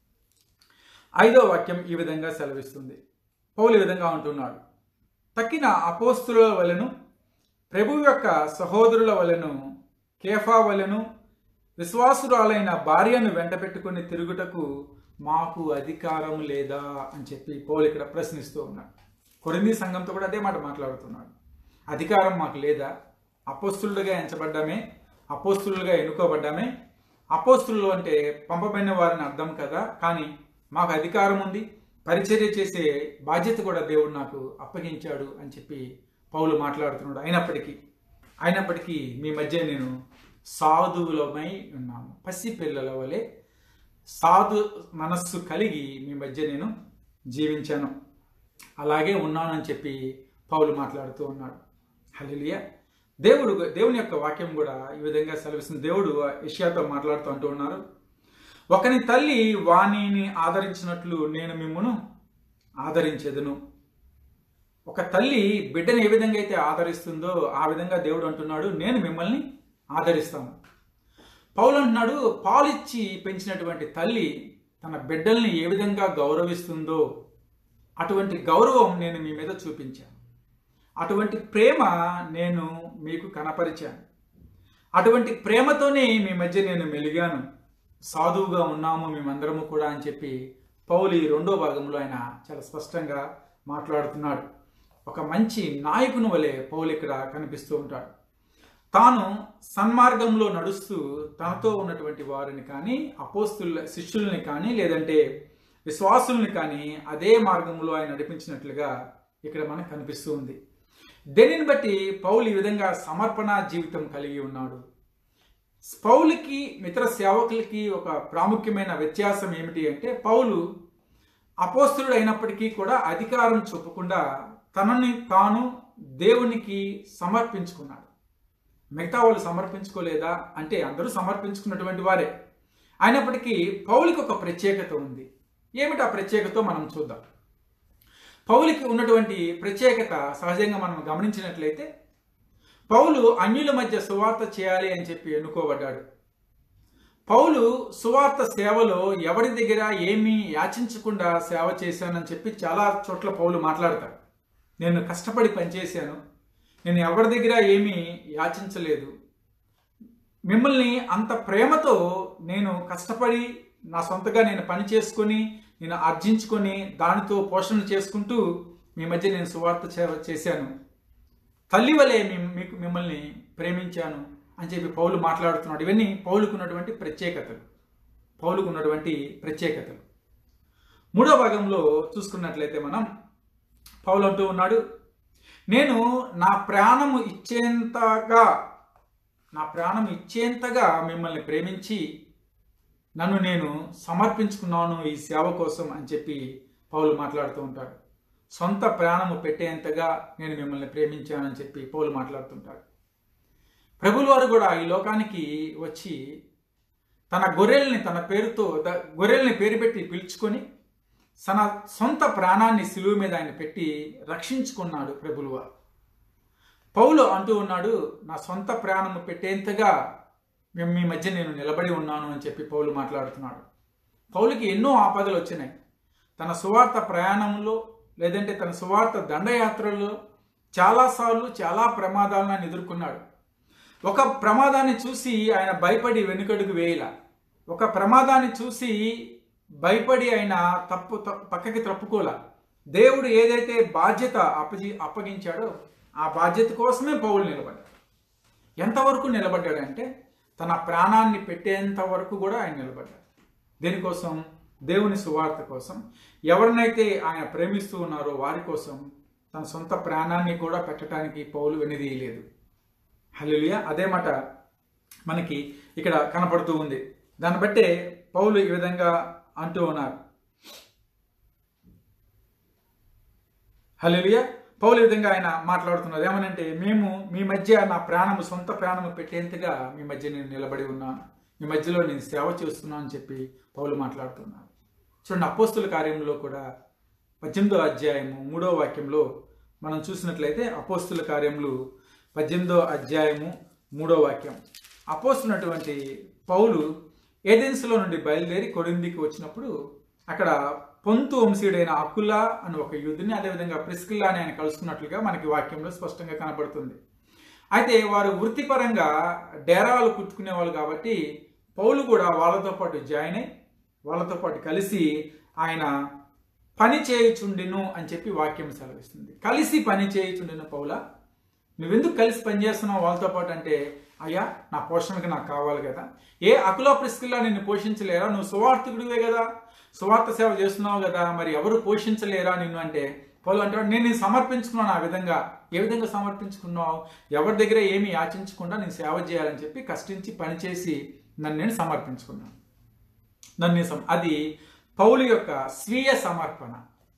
ఐదో వాక్యం ఈ విధంగా సెలవిస్తుంది పౌలు ఈ విధంగా అంటున్నాడు తక్కిన అపోస్తుల వలెను ప్రభు యొక్క సహోదరుల వలెను కేఫా వలెను విశ్వాసురాలైన భార్యను వెంట పెట్టుకుని తిరుగుటకు మాకు అధికారం లేదా అని చెప్పి పౌలు ఇక్కడ ప్రశ్నిస్తూ ఉన్నాడు కొరింది సంఘంతో కూడా అదే మాట మాట్లాడుతున్నాడు అధికారం మాకు లేదా అపోస్తులుగా ఎంచబడ్డామే అపోస్తులుగా ఎన్నుకోబడ్డామే అపోస్తులు అంటే పంపబడిన వారిని అర్థం కదా కానీ మాకు అధికారం ఉంది పరిచర్య చేసే బాధ్యత కూడా దేవుడు నాకు అప్పగించాడు అని చెప్పి పౌలు మాట్లాడుతున్నాడు అయినప్పటికీ అయినప్పటికీ మీ మధ్య నేను సాధువులమై ఉన్నాను పసి పిల్లల వలె సాధు మనస్సు కలిగి మీ మధ్య నేను జీవించాను అలాగే ఉన్నానని చెప్పి పౌలు మాట్లాడుతూ ఉన్నాడు హలిలియా దేవుడు దేవుని యొక్క వాక్యం కూడా ఈ విధంగా సెలవిస్తుంది దేవుడు యష్యాతో మాట్లాడుతూ అంటూ ఉన్నారు ఒకని తల్లి వాణిని ఆదరించినట్లు నేను మిమ్మును ఆదరించెదను ఒక తల్లి బిడ్డను ఏ విధంగా అయితే ఆదరిస్తుందో ఆ విధంగా దేవుడు అంటున్నాడు నేను మిమ్మల్ని ఆదరిస్తాను పౌలు అంటున్నాడు పాలిచ్చి పెంచినటువంటి తల్లి తన బిడ్డల్ని ఏ విధంగా గౌరవిస్తుందో అటువంటి గౌరవం నేను మీ మీద చూపించాను అటువంటి ప్రేమ నేను మీకు కనపరిచాను అటువంటి ప్రేమతోనే మీ మధ్య నేను మెలిగాను సాధువుగా ఉన్నాము మేమందరము కూడా అని చెప్పి పౌలి రెండో భాగంలో ఆయన చాలా స్పష్టంగా మాట్లాడుతున్నాడు ఒక మంచి నాయకుని వలె పౌలు ఇక్కడ కనిపిస్తూ ఉంటాడు తాను సన్మార్గంలో నడుస్తూ తనతో ఉన్నటువంటి వారిని కానీ అపోస్తుల శిష్యుల్ని కానీ లేదంటే విశ్వాసుల్ని కానీ అదే మార్గంలో ఆయన నడిపించినట్లుగా ఇక్కడ మనకు కనిపిస్తూ ఉంది దేనిని బట్టి పౌలు ఈ విధంగా సమర్పణ జీవితం కలిగి ఉన్నాడు పౌలుకి మిత్ర సేవకులకి ఒక ప్రాముఖ్యమైన వ్యత్యాసం ఏమిటి అంటే పౌలు అపోస్తుడు అయినప్పటికీ కూడా అధికారం చూపకుండా తనని తాను దేవునికి సమర్పించుకున్నాడు మిగతా వాళ్ళు సమర్పించుకోలేదా అంటే అందరూ సమర్పించుకున్నటువంటి వారే అయినప్పటికీ పౌలికి ఒక ప్రత్యేకత ఉంది ఏమిటి ఆ ప్రత్యేకత మనం చూద్దాం పౌలికి ఉన్నటువంటి ప్రత్యేకత సహజంగా మనం గమనించినట్లయితే పౌలు అన్యుల మధ్య సువార్త చేయాలి అని చెప్పి ఎన్నుకోబడ్డాడు పౌలు సువార్త సేవలో ఎవరి దగ్గర ఏమీ యాచించకుండా సేవ చేశానని చెప్పి చాలా చోట్ల పౌలు మాట్లాడతాడు నేను కష్టపడి పనిచేశాను నేను ఎవరి దగ్గర ఏమీ యాచించలేదు మిమ్మల్ని అంత ప్రేమతో నేను కష్టపడి నా సొంతగా నేను పని చేసుకొని నేను ఆర్జించుకొని దానితో పోషణ చేసుకుంటూ మీ మధ్య నేను సువార్త చే- చేశాను తల్లి వలె మీ- మీకు మిమ్మల్ని ప్రేమించాను అని చెప్పి పౌలు మాట్లాడుతున్నాడు ఇవన్నీ పౌలుకు ఉన్నటువంటి ప్రత్యేకతలు పౌలుకు ఉన్నటువంటి ప్రత్యేకతలు మూడో భాగంలో చూసుకున్నట్లయితే మనం పౌలు అంటూ ఉన్నాడు నేను నా ప్రాణము ఇచ్చేంతగా నా ప్రాణం ఇచ్చేంతగా మిమ్మల్ని ప్రేమించి నన్ను నేను సమర్పించుకున్నాను ఈ సేవ కోసం అని చెప్పి పౌలు మాట్లాడుతూ ఉంటాడు సొంత ప్రాణము పెట్టేంతగా నేను మిమ్మల్ని ప్రేమించానని చెప్పి పౌలు మాట్లాడుతుంటాడు ప్రభుల వారు కూడా ఈ లోకానికి వచ్చి తన గొర్రెల్ని తన పేరుతో ద- గొర్రెల్ని పేరు పెట్టి పిలుచుకొని తన సొంత ప్రాణాన్ని సిలువ మీద ఆయన పెట్టి రక్షించుకున్నాడు ప్రభులు వారు పౌలు అంటూ ఉన్నాడు నా సొంత ప్రాణము పెట్టేంతగా మేము మీ మధ్య నేను నిలబడి ఉన్నాను అని చెప్పి పౌలు మాట్లాడుతున్నాడు పౌలుకి ఎన్నో ఆపదలు వచ్చినాయి తన సువార్త ప్రయాణంలో లేదంటే తన సువార్త దండయాత్రలో చాలాసార్లు చాలా ప్రమాదాలను ఆయన ఎదుర్కొన్నాడు ఒక ప్రమాదాన్ని చూసి ఆయన భయపడి వెనుకడుగు వేయల ఒక ప్రమాదాన్ని చూసి భయపడి ఆయన తప్పు తప్పు- పక్కకి తప్పుకోలా దేవుడు ఏదైతే బాధ్యత అప్పగి అప్పగించాడో ఆ బాధ్యత కోసమే పౌలు నిలబడ్డాడు ఎంతవరకు నిలబడ్డాడంటే తన ప్రాణాన్ని పెట్టేంత వరకు కూడా ఆయన నిలబడ్డాడు దేనికోసం దేవుని సువార్త కోసం ఎవరినైతే ఆయన ప్రేమిస్తూ ఉన్నారో వారి కోసం తన సొంత ప్రాణాన్ని కూడా పెట్టడానికి పౌలు వెనుదీయలేదు హల్లెలూయా అదే మాట మనకి ఇక్కడ కనపడుతూ ఉంది దాన్ని బట్టే పౌలు ఈ విధంగా అంటూ ఉన్నారు హల్లెలూయా పౌలు ఈ విధంగా ఆయన మాట్లాడుతున్నారు ఏమనంటే మేము మీ మధ్య నా ప్రాణము సొంత ప్రాణము పెట్టేంతగా మీ మధ్య నేను నిలబడి ఉన్నాను మీ మధ్యలో నేను సేవ చేస్తున్నాను అని చెప్పి పౌలు మాట్లాడుతున్నారు చూడండి అపోస్తుల కార్యంలో కూడా పద్దెనిమిదో అధ్యాయము మూడో వాక్యంలో మనం చూసినట్లయితే అపోస్తుల కార్యములు పద్దెనిమిదో అధ్యాయము మూడో వాక్యం అపోస్తున్నటువంటి పౌలు ఏథెన్స్లో నుండి బయలుదేరి కొరిందికి వచ్చినప్పుడు అక్కడ పొంతు వంశీయుడైన అకులా అని ఒక యూదుని అదేవిధంగా ప్రిస్కిల్లా అని ఆయన కలుసుకున్నట్లుగా మనకి వాక్యంలో స్పష్టంగా కనబడుతుంది అయితే వారు వృత్తిపరంగా డేరాలు కుట్టుకునే వాళ్ళు కాబట్టి పౌలు కూడా వాళ్ళతో పాటు జాయిన్ అయి వాళ్ళతో పాటు కలిసి ఆయన పని చేయుచుండెను అని చెప్పి వాక్యం సెలవిస్తుంది కలిసి పని చేయుచుండెను పౌల నువ్వెందుకు కలిసి పని చేస్తున్నావు వాళ్ళతో పాటు అంటే అయ్యా నా పోషణకి నాకు కావాలి కదా ఏ అకులా ప్రిస్కిల్లా నిన్ను పోషించలేరా నువ్వు సువార్థకుడివే కదా సువార్త సేవ చేస్తున్నావు కదా మరి ఎవరు పోషించలేరా నిన్ను అంటే పౌలు అంటాడు నేను నేను సమర్పించుకున్నాను ఆ విధంగా ఏ విధంగా సమర్పించుకున్నావు ఎవరి దగ్గర ఏమీ యాచించకుండా నేను సేవ చేయాలని చెప్పి కష్టించి పనిచేసి నన్ను నేను సమర్పించుకున్నాను నన్ను నేను సమ- అది పౌలు యొక్క స్వీయ సమర్పణ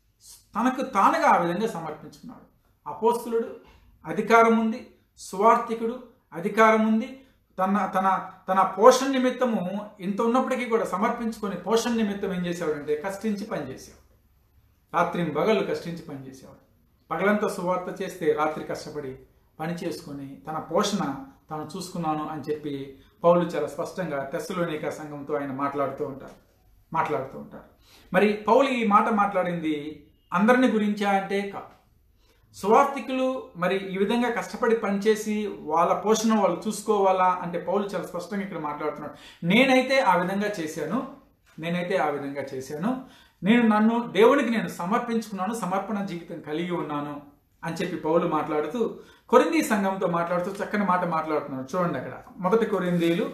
తనకు తానుగా ఆ విధంగా సమర్పించుకున్నాడు అపోస్తులుడు అధికారం ఉంది సువార్థికుడు అధికారం ఉంది తన తన తన పోషణ నిమిత్తము ఇంత ఉన్నప్పటికీ కూడా సమర్పించుకొని పోషణ నిమిత్తం ఏం చేసేవాడంటే కష్టించి పనిచేసేవాడు రాత్రి బగళ్ళు కష్టించి పనిచేసేవాడు పగలంతా సువార్త చేస్తే రాత్రి కష్టపడి పని చేసుకొని తన పోషణ తాను చూసుకున్నాను అని చెప్పి పౌలు చాలా స్పష్టంగా తెస్సలోనిక సంఘంతో ఆయన మాట్లాడుతూ ఉంటారు మాట్లాడుతూ ఉంటారు మరి పౌలు ఈ మాట మాట్లాడింది అందరిని గురించా అంటే కాదు సువార్థికులు మరి ఈ విధంగా కష్టపడి పనిచేసి వాళ్ళ పోషణ వాళ్ళు చూసుకోవాలా అంటే పౌలు చాలా స్పష్టంగా ఇక్కడ మాట్లాడుతున్నాడు నేనైతే ఆ విధంగా చేశాను నేనైతే ఆ విధంగా చేశాను నేను నన్ను దేవునికి నేను సమర్పించుకున్నాను సమర్పణ జీవితం కలిగి ఉన్నాను అని చెప్పి పౌలు మాట్లాడుతూ కొరింది సంఘంతో మాట్లాడుతూ చక్కని మాట మాట్లాడుతున్నాడు చూడండి అక్కడ మొదటి కొరిందీలు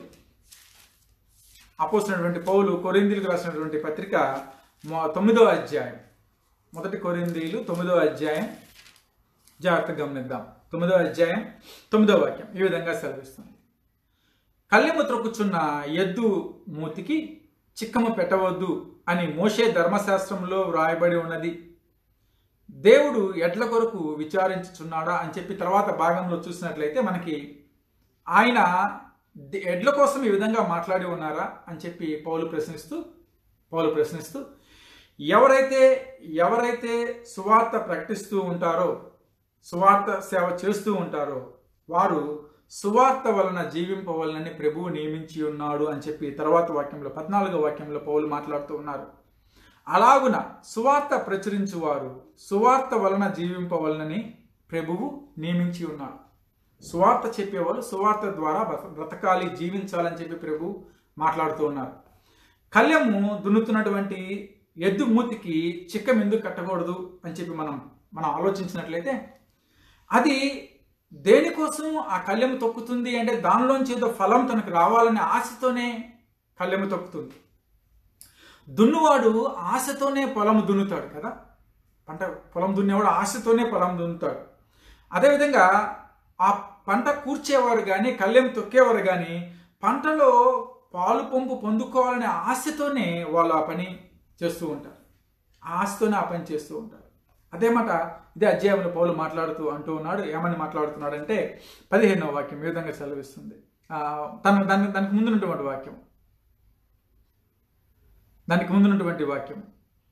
అపోసినటువంటి పౌలు కొరిందీలకు రాసినటువంటి పత్రిక మొ- తొమ్మిదో అధ్యాయం మొదటి కొరిందీలు తొమ్మిదో అధ్యాయం జాగ్రత్తగా గమనిద్దాం తొమ్మిదో అధ్యాయం తొమ్మిదో వాక్యం ఈ విధంగా సెలవిస్తుంది కళ్ళెము త్రొక్కుచున్న ఎద్దు మూతికి చిక్కము పెట్టవద్దు అని మోషే ధర్మశాస్త్రంలో వ్రాయబడి ఉన్నది దేవుడు ఎడ్ల కొరకు విచారించుచున్నాడా అని చెప్పి తర్వాత భాగంలో చూసినట్లయితే మనకి ఆయన ద- ఎడ్ల కోసం ఈ విధంగా మాట్లాడి ఉన్నారా అని చెప్పి పౌలు ప్రశ్నిస్తూ పౌలు ప్రశ్నిస్తూ ఎవరైతే ఎవరైతే సువార్త ప్రకటిస్తూ ఉంటారో సువార్త సేవ చేస్తూ ఉంటారో వారు సువార్త వలన జీవింపవలనని ప్రభువు నియమించి ఉన్నాడు అని చెప్పి తర్వాత వాక్యంలో పద్నాలుగో వాక్యంలో పౌలు మాట్లాడుతూ ఉన్నారు అలాగున సువార్త ప్రచురించువారు సువార్త వలన జీవింపవలనని ప్రభువు నియమించి ఉన్నాడు సువార్త చెప్పేవాళ్ళు సువార్త ద్వారా బ్రత- బ్రతకాలి జీవించాలని చెప్పి ప్రభు మాట్లాడుతూ ఉన్నారు కళ్యము దున్నుతున్నటువంటి ఎద్దు మూతికి చిక్కం ఎందుకు కట్టకూడదు అని చెప్పి మనం మనం ఆలోచించినట్లయితే అది దేనికోసం ఆ కళ్యము తొక్కుతుంది అంటే దానిలోంచి ఏదో ఫలం తనకు రావాలనే ఆశతోనే కళ్యము తొక్కుతుంది దున్నువాడు ఆశతోనే పొలం దున్నుతాడు కదా పంట పొలం దున్నేవాడు ఆశతోనే పొలం దున్నుతాడు అదేవిధంగా ఆ పంట కూర్చేవారు కానీ కళ్లెం తొక్కేవారు కానీ పంటలో పాలు పంపు పొందుకోవాలనే ఆశతోనే వాళ్ళు ఆ పని చేస్తూ ఉంటారు ఆ ఆశతోనే ఆ పని చేస్తూ ఉంటారు అదే మాట ఇదే అధ్యాయంలో పౌలు మాట్లాడుతూ అంటూ ఉన్నాడు ఏమని మాట్లాడుతున్నాడు అంటే పదిహేనవ వాక్యం ఈ విధంగా సెలవిస్తుంది ఆ, తన దాని దానికి ముందున్నటువంటి వాక్యం దానికి ముందున్నటువంటి వాక్యం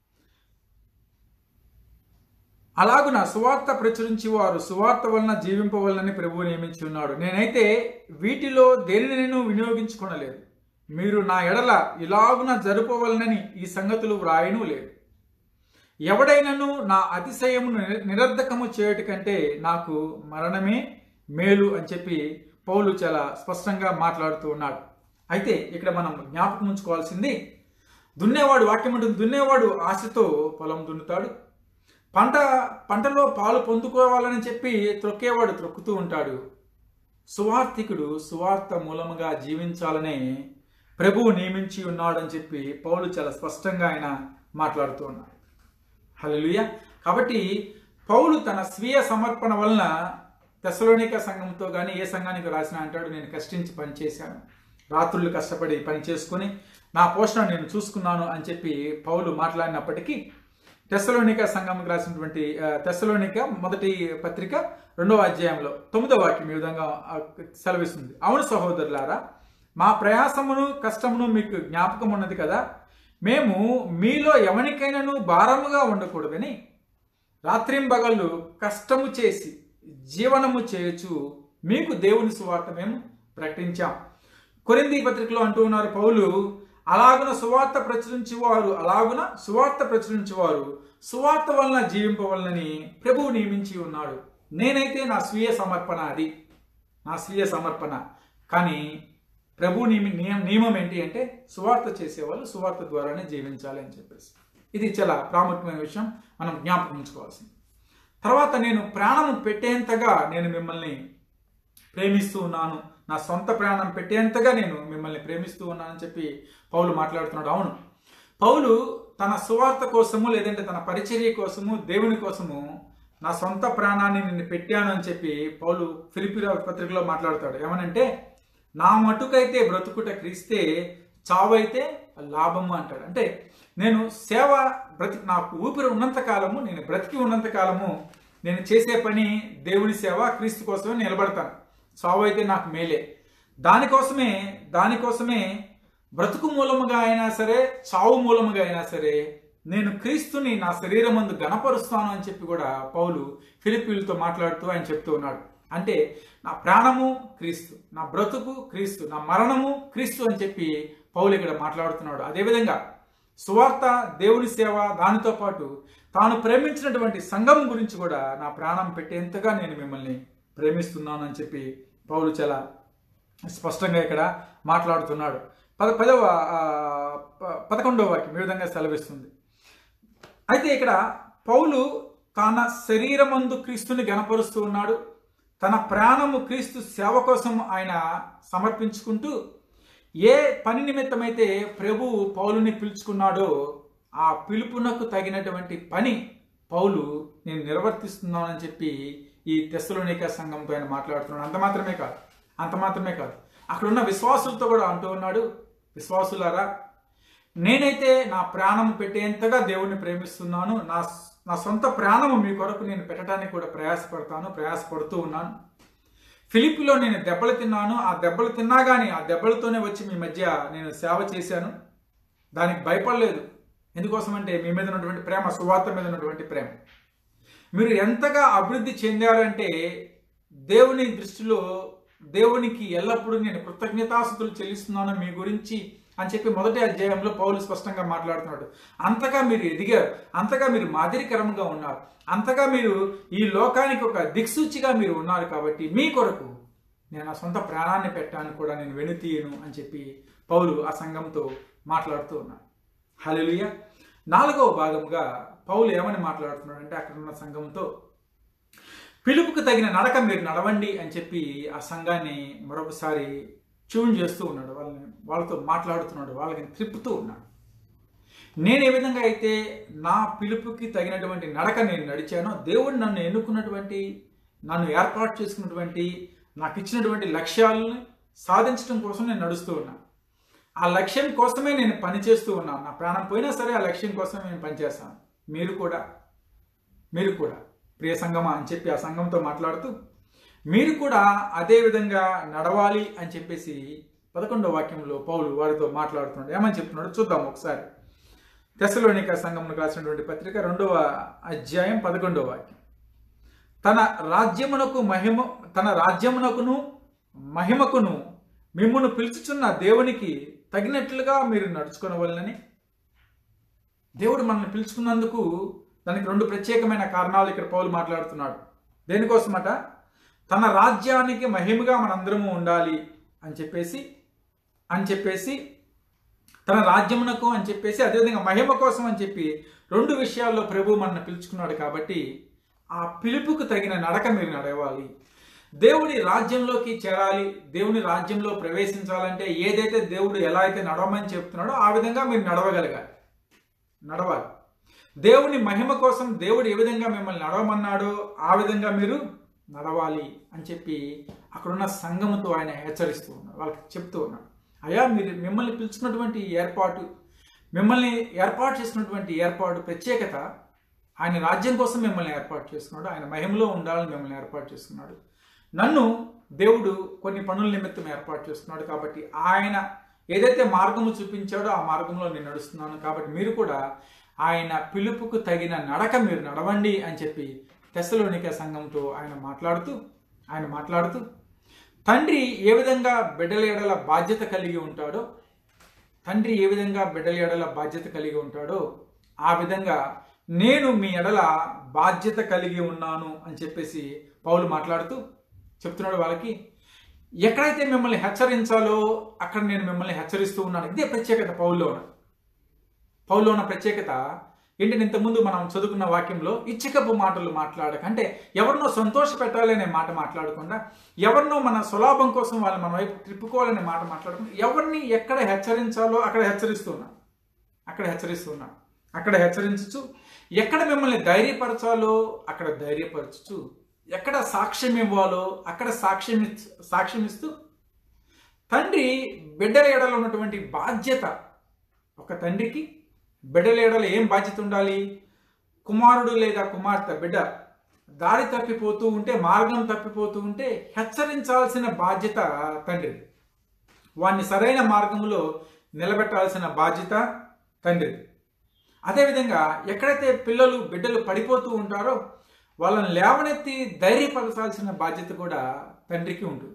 అలాగున సువార్త ప్రచురించి వారు సువార్త వలన జీవింపవలనని ప్రభువు నియమించి ఉన్నాడు నేనైతే వీటిలో దేనిని నేను వినియోగించుకొనలేదు మీరు నా ఎడల ఇలాగున జరుపవలనని ఈ సంగతులు వ్రాయను లేదు ఎవడైనను నా అతిశయమును నిర- నిరర్ధకము చేయుట కంటే నాకు మరణమే మేలు అని చెప్పి పౌలు చాలా స్పష్టంగా మాట్లాడుతూ ఉన్నాడు అయితే ఇక్కడ మనం జ్ఞాపకం ఉంచుకోవాల్సింది దున్నేవాడు వాక్యం ఉంటుంది దున్నేవాడు ఆశతో పొలం దున్నుతాడు పంట పంటలో పాలు పొందుకోవాలని చెప్పి త్రొక్కేవాడు త్రొక్కుతూ ఉంటాడు సువార్థికుడు సువార్త మూలముగా జీవించాలనే ప్రభువు నియమించి ఉన్నాడని చెప్పి పౌలు చాలా స్పష్టంగా ఆయన మాట్లాడుతూ ఉన్నాడు హల్లెలూయా కాబట్టి పౌలు తన స్వీయ సమర్పణ వలన తెసలోనిక సంఘంతో కానీ ఏ సంఘానికి రాసిన అంటాడు నేను కష్టించి పనిచేశాను రాత్రులు కష్టపడి పని చేసుకొని నా పోషణ నేను చూసుకున్నాను అని చెప్పి పౌలు మాట్లాడినప్పటికీ తెస్సలోనిక సంఘంకి రాసినటువంటి ఆ, తెస్సలోనిక మొదటి పత్రిక రెండవ అధ్యాయంలో తొమ్మిదవ వాక్యం ఈ విధంగా ఆ, సెలవిస్తుంది అవును సహోదరులారా మా ప్రయాసమును కష్టమును మీకు జ్ఞాపకం ఉన్నది కదా మేము మీలో ఎవరికైనాను భారముగా ఉండకూడదని రాత్రింబగళ్ళు కష్టము చేసి జీవనము చేయొచ్చు మీకు దేవుని సువార్త మేము ప్రకటించాం కొరింది పత్రికలో అంటూ ఉన్నారు పౌలు అలాగున సువార్త ప్రచురించేవారు అలాగున సువార్త ప్రచురించేవారు సువార్త వలన జీవింపవలనని ప్రభువు నియమించి ఉన్నాడు నేనైతే నా స్వీయ సమర్పణ అది నా స్వీయ సమర్పణ కానీ ప్రభు నియమి నియమ నియమం ఏంటి అంటే సువార్త చేసేవాళ్ళు సువార్త ద్వారానే జీవించాలి అని చెప్పేసి ఇది చాలా ప్రాముఖ్యమైన విషయం మనం జ్ఞాపకం ఉంచుకోవాల్సింది తర్వాత నేను ప్రాణం పెట్టేంతగా నేను మిమ్మల్ని ప్రేమిస్తూ ఉన్నాను నా సొంత ప్రాణం పెట్టేంతగా నేను మిమ్మల్ని ప్రేమిస్తూ ఉన్నానని చెప్పి పౌలు మాట్లాడుతున్నాడు అవును పౌలు తన సువార్త కోసము లేదంటే తన పరిచర్య కోసము దేవుని కోసము నా సొంత ప్రాణాన్ని నేను పెట్టాను అని చెప్పి పౌలు ఫిలిపి పత్రికలో మాట్లాడతాడు ఏమనంటే నా మటుకైతే బ్రతుకుట క్రీస్తే చావైతే లాభము అంటాడు అంటే నేను సేవ బ్రతి నాకు ఊపిరి ఉన్నంత కాలము నేను బ్రతికి ఉన్నంత కాలము నేను చేసే పని దేవుని సేవ క్రీస్తు కోసమే నిలబడతాను చావు అయితే నాకు మేలే దానికోసమే దానికోసమే బ్రతుకు మూలముగా అయినా సరే చావు మూలముగా అయినా సరే నేను క్రీస్తుని నా శరీరం ముందు గణపరుస్తాను అని చెప్పి కూడా పౌలు ఫిలిపీలతో మాట్లాడుతూ ఆయన చెప్తూ ఉన్నాడు అంటే నా ప్రాణము క్రీస్తు నా బ్రతుకు క్రీస్తు నా మరణము క్రీస్తు అని చెప్పి పౌలు ఇక్కడ మాట్లాడుతున్నాడు అదేవిధంగా సువార్త దేవుని సేవ దానితో పాటు తాను ప్రేమించినటువంటి సంఘం గురించి కూడా నా ప్రాణం పెట్టేంతగా నేను మిమ్మల్ని ప్రేమిస్తున్నాను అని చెప్పి పౌలు చాలా స్పష్టంగా ఇక్కడ మాట్లాడుతున్నాడు పద పదవ ఆ, ప- పదకొండవ వాక్యం ఈ విధంగా సెలవిస్తుంది అయితే ఇక్కడ పౌలు తన శరీరమందు క్రీస్తుని గనపరుస్తూ ఉన్నాడు తన ప్రాణము క్రీస్తు సేవ కోసం ఆయన సమర్పించుకుంటూ ఏ పని నిమిత్తమైతే ప్రభు పౌలుని పిలుచుకున్నాడో ఆ పిలుపునకు తగినటువంటి పని పౌలు నేను నిర్వర్తిస్తున్నానని చెప్పి ఈ తెస్సలోనిక సంఘంతో ఆయన మాట్లాడుతున్నాడు అంత మాత్రమే కాదు అంత మాత్రమే కాదు అక్కడ ఉన్న విశ్వాసులతో కూడా అంటూ ఉన్నాడు విశ్వాసులారా నేనైతే నా ప్రాణం పెట్టేంతగా దేవుణ్ణి ప్రేమిస్తున్నాను నా నా సొంత ప్రాణము మీ కొరకు నేను పెట్టడానికి కూడా ప్రయాసపడతాను ప్రయాసపడుతూ ఉన్నాను ఫిలిపిలో నేను దెబ్బలు తిన్నాను ఆ దెబ్బలు తిన్నా కానీ ఆ దెబ్బలతోనే వచ్చి మీ మధ్య నేను సేవ చేశాను దానికి భయపడలేదు ఎందుకోసమంటే మీ మీద ఉన్నటువంటి ప్రేమ సువార్త మీద ఉన్నటువంటి ప్రేమ మీరు ఎంతగా అభివృద్ధి చెందారంటే దేవుని దృష్టిలో దేవునికి ఎల్లప్పుడూ నేను కృతజ్ఞతాస్తుతులు చెల్లిస్తున్నాను మీ గురించి అని చెప్పి మొదటి అధ్యాయంలో పౌలు స్పష్టంగా మాట్లాడుతున్నాడు అంతగా మీరు ఎదిగారు అంతగా మీరు మాదిరికరంగా ఉన్నారు అంతగా మీరు ఈ లోకానికి ఒక దిక్సూచిగా మీరు ఉన్నారు కాబట్టి మీ కొరకు నేను నా సొంత ప్రాణాన్ని పెట్టాను కూడా నేను వెనుతీయను అని చెప్పి పౌలు ఆ సంఘంతో మాట్లాడుతూ ఉన్నాడు హల్లెలూయ నాలుగవ భాగముగా పౌలు ఏమని మాట్లాడుతున్నాడు అంటే అక్కడ ఉన్న సంఘంతో పిలుపుకు తగిన నడక మీరు నడవండి అని చెప్పి ఆ సంఘాన్ని మరొకసారి ట్యూన్ చేస్తూ ఉన్నాడు వాళ్ళని వాళ్ళతో మాట్లాడుతున్నాడు వాళ్ళని త్రిప్పుతూ ఉన్నాడు నేను ఏ విధంగా అయితే నా పిలుపుకి తగినటువంటి నడక నేను నడిచానో దేవుడు నన్ను ఎన్నుకున్నటువంటి నన్ను ఏర్పాటు చేసుకున్నటువంటి నాకు ఇచ్చినటువంటి లక్ష్యాలను సాధించడం కోసం నేను నడుస్తూ ఉన్నాను ఆ లక్ష్యం కోసమే నేను పని చేస్తూ ఉన్నాను నా ప్రాణం పోయినా సరే ఆ లక్ష్యం కోసం నేను పనిచేస్తాను మీరు కూడా మీరు కూడా ప్రియ సంగమా అని చెప్పి ఆ సంఘంతో మాట్లాడుతూ మీరు కూడా అదే విధంగా నడవాలి అని చెప్పేసి పదకొండవ వాక్యంలో పౌలు వారితో మాట్లాడుతున్నాడు ఏమని చెప్తున్నాడు చూద్దాం ఒకసారి తెసలోనిక సంఘంలో రాసినటువంటి పత్రిక రెండవ అధ్యాయం పదకొండవ వాక్యం తన రాజ్యమునకు మహిమ తన రాజ్యమునకును మహిమకును మిమ్మును పిలుచుచున్న దేవునికి తగినట్లుగా మీరు నడుచుకొనవలనని దేవుడు మనల్ని పిలుచుకున్నందుకు దానికి రెండు ప్రత్యేకమైన కారణాలు ఇక్కడ పౌలు మాట్లాడుతున్నాడు దేనికోసమట తన రాజ్యానికి మహిమగా మనందరము ఉండాలి అని చెప్పేసి అని చెప్పేసి తన రాజ్యమునకు అని చెప్పేసి అదేవిధంగా మహిమ కోసం అని చెప్పి రెండు విషయాల్లో ప్రభు మనల్ని పిలుచుకున్నాడు కాబట్టి ఆ పిలుపుకు తగిన నడక మీరు నడవాలి దేవుడి రాజ్యంలోకి చేరాలి దేవుని రాజ్యంలో ప్రవేశించాలంటే ఏదైతే దేవుడు ఎలా అయితే నడవమని చెప్తున్నాడో ఆ విధంగా మీరు నడవగలగాలి నడవాలి దేవుని మహిమ కోసం దేవుడు ఏ విధంగా మిమ్మల్ని నడవమన్నాడో ఆ విధంగా మీరు నడవాలి అని చెప్పి అక్కడున్న సంఘముతో ఆయన హెచ్చరిస్తూ ఉన్నాడు వాళ్ళకి చెప్తూ ఉన్నాడు అయ్యా మీరు మిమ్మల్ని పిలుచుకున్నటువంటి ఈ ఏర్పాటు మిమ్మల్ని ఏర్పాటు చేసినటువంటి ఏర్పాటు ప్రత్యేకత ఆయన రాజ్యం కోసం మిమ్మల్ని ఏర్పాటు చేసుకున్నాడు ఆయన మహిమలో ఉండాలని మిమ్మల్ని ఏర్పాటు చేసుకున్నాడు నన్ను దేవుడు కొన్ని పనుల నిమిత్తం ఏర్పాటు చేసుకున్నాడు కాబట్టి ఆయన ఏదైతే మార్గము చూపించాడో ఆ మార్గంలో నేను నడుస్తున్నాను కాబట్టి మీరు కూడా ఆయన పిలుపుకు తగిన నడక మీరు నడవండి అని చెప్పి తెసలోనిక సంఘంతో ఆయన మాట్లాడుతూ ఆయన మాట్లాడుతూ తండ్రి ఏ విధంగా బిడ్డల ఎడల బాధ్యత కలిగి ఉంటాడో తండ్రి ఏ విధంగా బిడ్డల ఎడల బాధ్యత కలిగి ఉంటాడో ఆ విధంగా నేను మీ ఎడల బాధ్యత కలిగి ఉన్నాను అని చెప్పేసి పౌలు మాట్లాడుతూ చెప్తున్నాడు వాళ్ళకి ఎక్కడైతే మిమ్మల్ని హెచ్చరించాలో అక్కడ నేను మిమ్మల్ని హెచ్చరిస్తూ ఉన్నాను ఇదే ప్రత్యేకత పౌల్లో ఉన్న పౌల్లో ఉన్న ప్రత్యేకత ఏంటంటే ఇంతకుముందు మనం చదువుకున్న వాక్యంలో ఇచ్చికపు మాటలు మాట్లాడక అంటే ఎవరినో సంతోష పెట్టాలి అనే మాట మాట్లాడకుండా ఎవరినో మన సులాభం కోసం వాళ్ళు మన వైపు తిప్పుకోవాలనే మాట మాట్లాడకుండా ఎవరిని ఎక్కడ హెచ్చరించాలో అక్కడ హెచ్చరిస్తున్నా అక్కడ హెచ్చరిస్తున్నా అక్కడ హెచ్చరించచ్చు ఎక్కడ మిమ్మల్ని ధైర్యపరచాలో అక్కడ ధైర్యపరచచ్చు ఎక్కడ సాక్ష్యం ఇవ్వాలో అక్కడ సాక్ష్యం ఇచ్- సాక్ష్యం ఇస్తూ తండ్రి బిడ్డల ఎడలో ఉన్నటువంటి బాధ్యత ఒక తండ్రికి బిడ్డల ఎడల ఏం బాధ్యత ఉండాలి కుమారుడు లేదా కుమార్తె బిడ్డ దారి తప్పిపోతూ ఉంటే మార్గం తప్పిపోతూ ఉంటే హెచ్చరించాల్సిన బాధ్యత తండ్రి వాడిని సరైన మార్గంలో నిలబెట్టాల్సిన బాధ్యత తండ్రి అదేవిధంగా ఎక్కడైతే పిల్లలు బిడ్డలు పడిపోతూ ఉంటారో వాళ్ళని లేవనెత్తి ధైర్యపరచాల్సిన బాధ్యత కూడా తండ్రికి ఉంటుంది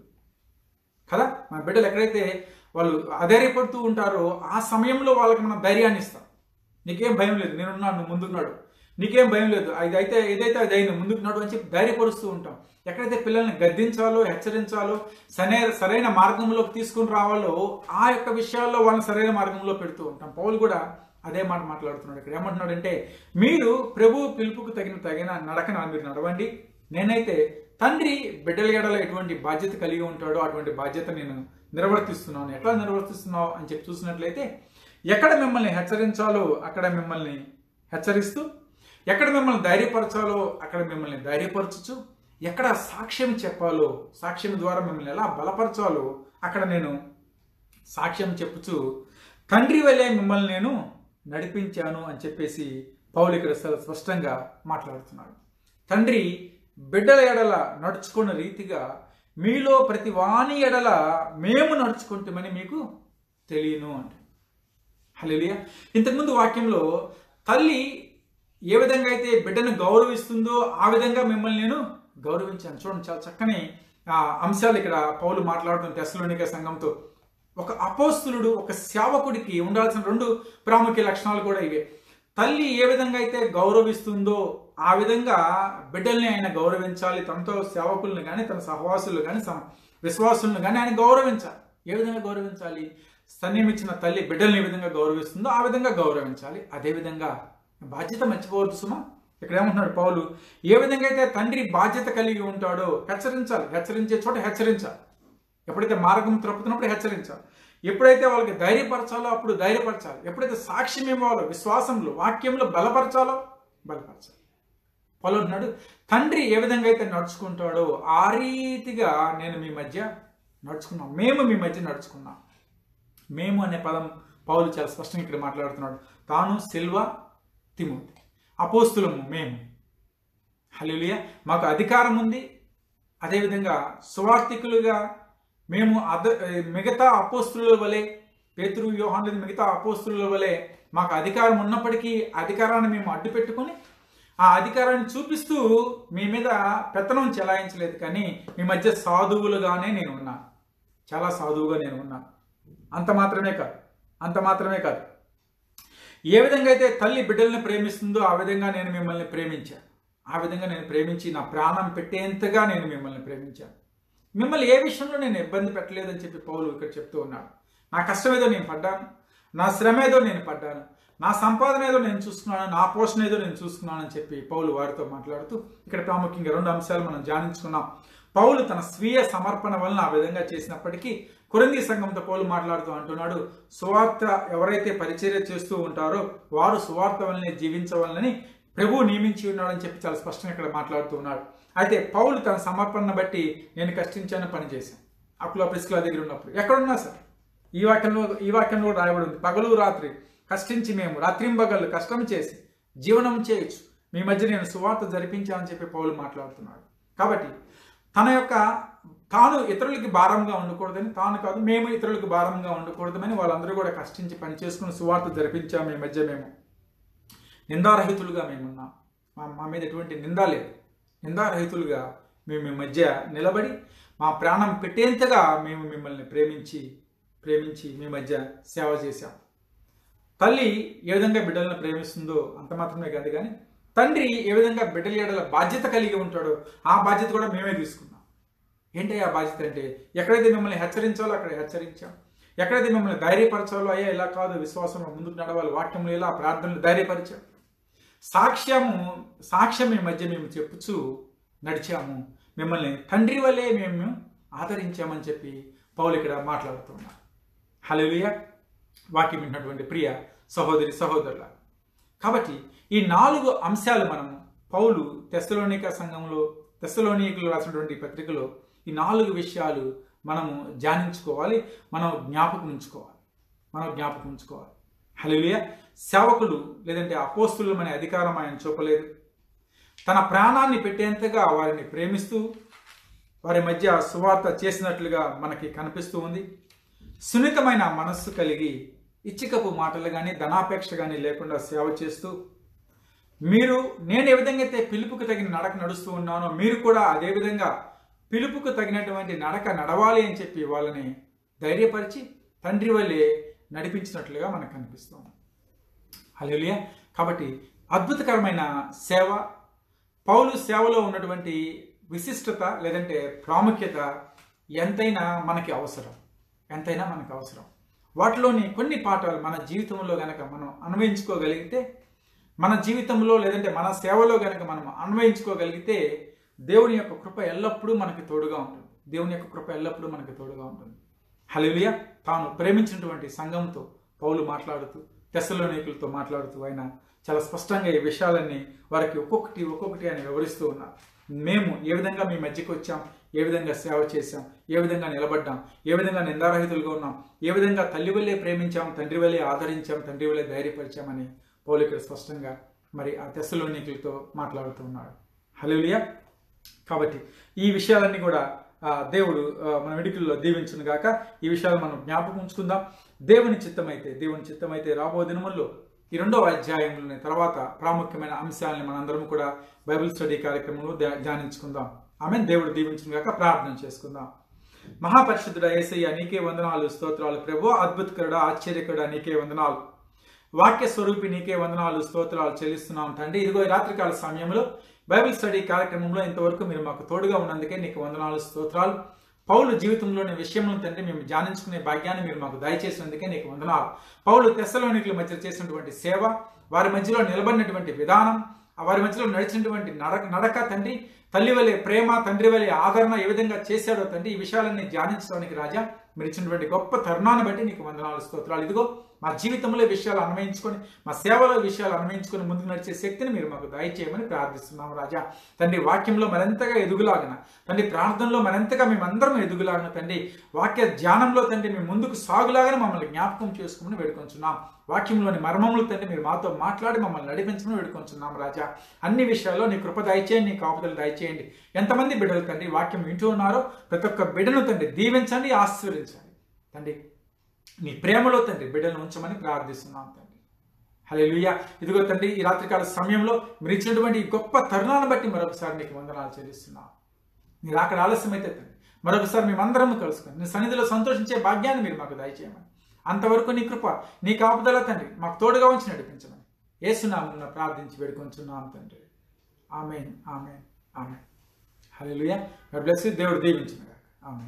కదా మన బిడ్డలు ఎక్కడైతే వాళ్ళు అధైర్యపడుతూ ఉంటారో ఆ సమయంలో వాళ్ళకి మనం ధైర్యాన్ని ఇస్తాం నీకేం భయం లేదు నేనున్నాను నువ్వు ముందుకున్నాడు నీకేం భయం లేదు అది అయితే ఏదైతే అది అయింది ముందుకున్నాడు అని చెప్పి ధైర్యపరుస్తూ ఉంటాం ఎక్కడైతే పిల్లల్ని గద్దించాలో హెచ్చరించాలో సరైన సరైన మార్గంలోకి తీసుకుని రావాలో ఆ యొక్క విషయాల్లో వాళ్ళని సరైన మార్గంలో పెడుతూ ఉంటాం పౌలు కూడా అదే మాట మాట్లాడుతున్నాడు ఇక్కడ ఏమంటున్నాడంటే మీరు ప్రభు పిలుపుకు తగిన తగిన నడకన మీరు నడవండి నేనైతే తండ్రి బిడ్డల ఎడల ఎటువంటి బాధ్యత కలిగి ఉంటాడో అటువంటి బాధ్యత నేను నిర్వర్తిస్తున్నాను ఎట్లా నిర్వర్తిస్తున్నావు అని చెప్పి చూసినట్లయితే ఎక్కడ మిమ్మల్ని హెచ్చరించాలో అక్కడ మిమ్మల్ని హెచ్చరిస్తూ ఎక్కడ మిమ్మల్ని ధైర్యపరచాలో అక్కడ మిమ్మల్ని ధైర్యపరచచ్చు ఎక్కడ సాక్ష్యం చెప్పాలో సాక్ష్యం ద్వారా మిమ్మల్ని ఎలా బలపరచాలో అక్కడ నేను సాక్ష్యం చెప్పుచు తండ్రి వల్లే మిమ్మల్ని నేను నడిపించాను అని చెప్పేసి పౌలు ఇక్కడ చాలా స్పష్టంగా మాట్లాడుతున్నాడు తండ్రి బిడ్డల ఎడల నడుచుకున్న రీతిగా మీలో ప్రతి వాణి ఎడల మేము నడుచుకుంటామని మీకు తెలియను అంటే హలేలియా ఇంతకుముందు వాక్యంలో తల్లి ఏ విధంగా అయితే బిడ్డను గౌరవిస్తుందో ఆ విధంగా మిమ్మల్ని నేను గౌరవించాను చూడండి చాలా చక్కని ఆ, అంశాలు ఇక్కడ పౌలు మాట్లాడుతున్న టెస్లోనిక సంఘంతో ఒక అపోస్తులుడు ఒక సేవకుడికి ఉండాల్సిన రెండు ప్రాముఖ్య లక్షణాలు కూడా ఇవే తల్లి ఏ విధంగా అయితే గౌరవిస్తుందో ఆ విధంగా బిడ్డల్ని ఆయన గౌరవించాలి తనతో సేవకులను కానీ తన సహవాసులు కానీ సమ- విశ్వాసులను కానీ ఆయన గౌరవించాలి ఏ విధంగా గౌరవించాలి స్తన్యం ఇచ్చిన తల్లి బిడ్డల్ని ఏ విధంగా గౌరవిస్తుందో ఆ విధంగా గౌరవించాలి అదే విధంగా బాధ్యత మర్చిపోవద్దు సుమా ఇక్కడ ఏమంటున్నాడు పౌలు ఏ విధంగా అయితే తండ్రి బాధ్యత కలిగి ఉంటాడో హెచ్చరించాలి హెచ్చరించే చోట హెచ్చరించాలి ఎప్పుడైతే మార్గం త్రప్పుతున్నప్పుడు హెచ్చరించాలి ఎప్పుడైతే వాళ్ళకి ధైర్యపరచాలో అప్పుడు ధైర్యపరచాలి ఎప్పుడైతే సాక్ష్యం ఇవ్వాలో విశ్వాసంలో వాక్యంలో బలపరచాలో బలపరచాలి పౌలు అంటున్నాడు తండ్రి ఏ విధంగా అయితే నడుచుకుంటాడో ఆ రీతిగా నేను మీ మధ్య నడుచుకున్నాం మేము మీ మధ్య నడుచుకున్నాం మేము అనే పదం పౌలు చాలా స్పష్టంగా ఇక్కడ మాట్లాడుతున్నాడు తాను సిల్వ తిమోతి అపోస్తులము మేము హల్లెలూయా మాకు అధికారం ఉంది అదేవిధంగా సువార్థికులుగా మేము అద మిగతా అపోస్తుల వలె పేతురు యోహాను మిగతా అపోస్తుల వలె మాకు అధికారం ఉన్నప్పటికీ అధికారాన్ని మేము అడ్డు పెట్టుకొని ఆ అధికారాన్ని చూపిస్తూ మీ మీద పెత్తనం చెలాయించలేదు కానీ మీ మధ్య సాధువులుగానే నేను ఉన్నా చాలా సాధువుగా నేను ఉన్నా అంత మాత్రమే కాదు అంత మాత్రమే కాదు ఏ విధంగా అయితే తల్లి బిడ్డల్ని ప్రేమిస్తుందో ఆ విధంగా నేను మిమ్మల్ని ప్రేమించాను ఆ విధంగా నేను ప్రేమించి నా ప్రాణం పెట్టేంతగా నేను మిమ్మల్ని ప్రేమించాను మిమ్మల్ని ఏ విషయంలో నేను ఇబ్బంది పెట్టలేదని చెప్పి పౌలు ఇక్కడ చెప్తూ ఉన్నాడు నా కష్టం ఏదో నేను పడ్డాను నా శ్రమ ఏదో నేను పడ్డాను నా సంపాదన ఏదో నేను చూసుకున్నాను నా పోషణ ఏదో నేను చూసుకున్నాను అని చెప్పి పౌలు వారితో మాట్లాడుతూ ఇక్కడ ప్రాముఖ్యంగా రెండు అంశాలు మనం ధ్యానించుకున్నాం పౌలు తన స్వీయ సమర్పణ వలన ఆ విధంగా చేసినప్పటికీ కొరంది సంఘంతో పౌలు మాట్లాడుతూ అంటున్నాడు సువార్త ఎవరైతే పరిచర్య చేస్తూ ఉంటారో వారు సువార్త వల్లనే జీవించవాలని ప్రభువు నియమించి ఉన్నాడని చెప్పి చాలా స్పష్టంగా ఇక్కడ మాట్లాడుతూ ఉన్నాడు అయితే పౌలు తన సమర్పణను బట్టి నేను కష్టించాను పనిచేశాను అప్పుడు ప్రిస్కుల దగ్గర ఉన్నప్పుడు ఎక్కడున్నా సార్ ఈ వాక్యంలో ఈ వాక్యంలో రాయబడి ఉంది పగలు రాత్రి కష్టించి మేము రాత్రింబగళ్ళు కష్టం చేసి జీవనం చేయొచ్చు మీ మధ్య నేను సువార్త జరిపించానని చెప్పి పౌలు మాట్లాడుతున్నాడు కాబట్టి తన యొక్క తాను ఇతరులకి భారంగా ఉండకూడదని తాను కాదు మేము ఇతరులకు భారంగా ఉండకూడదని వాళ్ళందరూ కూడా కష్టించి పని చేసుకుని సువార్త జరిపించాము మీ మధ్య మేము నిందారహితులుగా మేమున్నాం మా మా మీద ఎటువంటి నింద లేదు నిందారహితులుగా మేము మీ మధ్య నిలబడి మా ప్రాణం పెట్టేంతగా మేము మిమ్మల్ని ప్రేమించి ప్రేమించి మీ మధ్య సేవ చేశాం తల్లి ఏ విధంగా బిడ్డలను ప్రేమిస్తుందో అంత మాత్రమే కాదు కానీ తండ్రి ఏ విధంగా బిడ్డల ఏడల బాధ్యత కలిగి ఉంటాడో ఆ బాధ్యత కూడా మేమే తీసుకున్నాం ఏంటి ఆ బాధ్యత అంటే ఎక్కడైతే మిమ్మల్ని హెచ్చరించాలో అక్కడ హెచ్చరించాం ఎక్కడైతే మిమ్మల్ని ధైర్యపరచాలో అయ్యా ఇలా కాదు విశ్వాసంలో ముందుకు నడవాలి వాక్యంలో ఇలా ప్రార్థనలు ధైర్యపరిచాం సాక్ష్యము సాక్ష్యం మీ మధ్య మేము చెప్పుచూ నడిచాము మిమ్మల్ని తండ్రి వల్లే మేము ఆదరించామని చెప్పి పౌలు ఇక్కడ మాట్లాడుతున్నాం హలోలియ వాక్యం విన్నటువంటి ప్రియ సహోదరి సహోదరుల కాబట్టి ఈ నాలుగు అంశాలు మనం పౌలు తెస్సలోనిక సంఘంలో తెస్సలోనికలు రాసినటువంటి పత్రికలో ఈ నాలుగు విషయాలు మనము ధ్యానించుకోవాలి మనం జ్ఞాపకం ఉంచుకోవాలి మనం జ్ఞాపకం ఉంచుకోవాలి హలోలియ సేవకులు లేదంటే అపోస్తులు అనే అధికారం ఆయన చూపలేదు తన ప్రాణాన్ని పెట్టేంతగా వారిని ప్రేమిస్తూ వారి మధ్య సువార్త చేసినట్లుగా మనకి కనిపిస్తూ ఉంది సున్నితమైన మనస్సు కలిగి ఇచ్చికపు మాటలు కానీ ధనాపేక్ష కానీ లేకుండా సేవ చేస్తూ మీరు నేను ఏ విధంగా అయితే పిలుపుకు తగిన నడక నడుస్తూ ఉన్నానో మీరు కూడా అదే విధంగా పిలుపుకు తగినటువంటి నడక నడవాలి అని చెప్పి వాళ్ళని ధైర్యపరిచి తండ్రి వల్లే నడిపించినట్లుగా మనకు కనిపిస్తుంది హలేలియా కాబట్టి అద్భుతకరమైన సేవ పౌలు సేవలో ఉన్నటువంటి విశిష్టత లేదంటే ప్రాముఖ్యత ఎంతైనా మనకి అవసరం ఎంతైనా మనకు అవసరం వాటిలోని కొన్ని పాఠాలు మన జీవితంలో గనక మనం అన్వయించుకోగలిగితే మన జీవితంలో లేదంటే మన సేవలో గనక మనం అన్వయించుకోగలిగితే దేవుని యొక్క కృప ఎల్లప్పుడూ మనకి తోడుగా ఉంటుంది దేవుని యొక్క కృప ఎల్లప్పుడూ మనకి తోడుగా ఉంటుంది హలిలియ తాను ప్రేమించినటువంటి సంఘంతో పౌలు మాట్లాడుతూ తెసలోనికులతో మాట్లాడుతూ ఆయన చాలా స్పష్టంగా ఈ విషయాలన్నీ వారికి ఒక్కొక్కటి ఒక్కొక్కటి అని వివరిస్తూ ఉన్నారు మేము ఏ విధంగా మీ మధ్యకి వచ్చాం ఏ విధంగా సేవ చేశాం ఏ విధంగా నిలబడ్డాం ఏ విధంగా నిందారహితులుగా ఉన్నాం ఏ విధంగా తల్లి వల్లే ప్రేమించాం తండ్రి వల్లే ఆదరించాం తండ్రి వల్లే ధైర్యపరిచామని పౌలు ఇక్కడ స్పష్టంగా మరి ఆ తెసలోనికులతో మాట్లాడుతూ ఉన్నాడు హలోలియా కాబట్టి ఈ విషయాలన్నీ కూడా ఆ, దేవుడు ఆ, మన వెడుకల్లో దీవించును గాక ఈ విషయాలు మనం జ్ఞాపకం ఉంచుకుందాం దేవుని చిత్తమైతే దేవుని చిత్తమైతే రాబో దినముల్లో ఈ రెండవ అధ్యాయంలోని తర్వాత ప్రాముఖ్యమైన అంశాలని మనందరం కూడా బైబిల్ స్టడీ కార్యక్రమంలో ధ్యా- ధ్యానించుకుందాం ఆమె దేవుడు దీవించును గాక ప్రార్థన చేసుకుందాం మహాపరిశుద్ధుడ ఏసయ్య నీకే వందనాలు స్తోత్రాలు ప్రభు అద్భుతకరుడ ఆశ్చర్యకరుడ నీకే వందనాలు వాక్య స్వరూపి నీకే వందనాలు స్తోత్రాలు చెల్లిస్తున్నాం తండ్రి ఇదిగో ఈ రాత్రికాల సమయంలో బైబిల్ స్టడీ కార్యక్రమంలో ఇంతవరకు మీరు మాకు తోడుగా ఉన్నందుకే నీకు వందనాలు స్తోత్రాలు పౌలు జీవితంలోని విషయంలో తండ్రి మేము ధ్యానించుకునే భాగ్యాన్ని మీరు మాకు దయచేసినందుకే నీకు వందనాలు పౌలు తెస్సలోనికుల మధ్య చేసినటువంటి సేవ వారి మధ్యలో నిలబడినటువంటి విధానం ఆ వారి మధ్యలో నడిచినటువంటి నడక నడక తండ్రి తల్లి వలె ప్రేమ తండ్రి వలె ఆదరణ ఏ విధంగా చేశాడో తండ్రి ఈ విషయాలన్నీ ధ్యానించడానికి రాజా మీరు ఇచ్చినటువంటి గొప్ప తరుణాన్ని బట్టి నీకు వందనాలు స్తోత్రాలు ఇదిగో మా జీవితంలో ఈ విషయాలు అన్వయించుకొని మా సేవలో ఈ విషయాలు అన్వయించుకొని ముందుకు నడిచే శక్తిని మీరు మాకు దయచేయమని ప్రార్థిస్తున్నాము రాజా తండ్రి వాక్యంలో మరింతగా ఎదుగులాగన తండ్రి ప్రార్థనలో మరింతగా మేమందరం ఎదుగులాగన తండ్రి వాక్య ధ్యానంలో తండ్రి మేము ముందుకు సాగులాగానే మమ్మల్ని జ్ఞాపకం చేసుకోమని వేడుకొంచున్నాం వాక్యంలోని మర్మములు తండ్రి మీరు మాతో మాట్లాడి మమ్మల్ని నడిపించమని వేడుకొంచున్నాం రాజా అన్ని విషయాల్లో నీ కృప దయచేయండి నీ కాపుదలు దయచేయండి ఎంతమంది బిడ్డలు తండ్రి వాక్యం వింటూ ఉన్నారో ప్రతి ఒక్క బిడ్డను తండ్రి దీవించండి ఆశీర్వదించండి తండ్రి నీ ప్రేమలో తండ్రి బిడ్డలను ఉంచమని ప్రార్థిస్తున్నాం తండ్రి హలే ఇదిగో తండ్రి ఈ రాత్రికాల సమయంలో మీరు ఇచ్చినటువంటి ఈ గొప్ప తరుణాన్ని బట్టి మరొకసారి నీకు వందనాలు చెల్లిస్తున్నాం మీరు అక్కడ ఆలస్యమైతే తండ్రి మరొకసారి మేమందరం కలుసుకొని నీ సన్నిధిలో సంతోషించే భాగ్యాన్ని మీరు మాకు దయచేయమని అంతవరకు నీ కృప నీ కాపుదల తండ్రి మాకు తోడుగా ఉంచి నడిపించమని ఏసునామన్న ప్రార్థించి వేడుకొంచున్నాం తండ్రి amen amen amen hallelujah God bless you దేవుడు దీవించిన ఆమెన్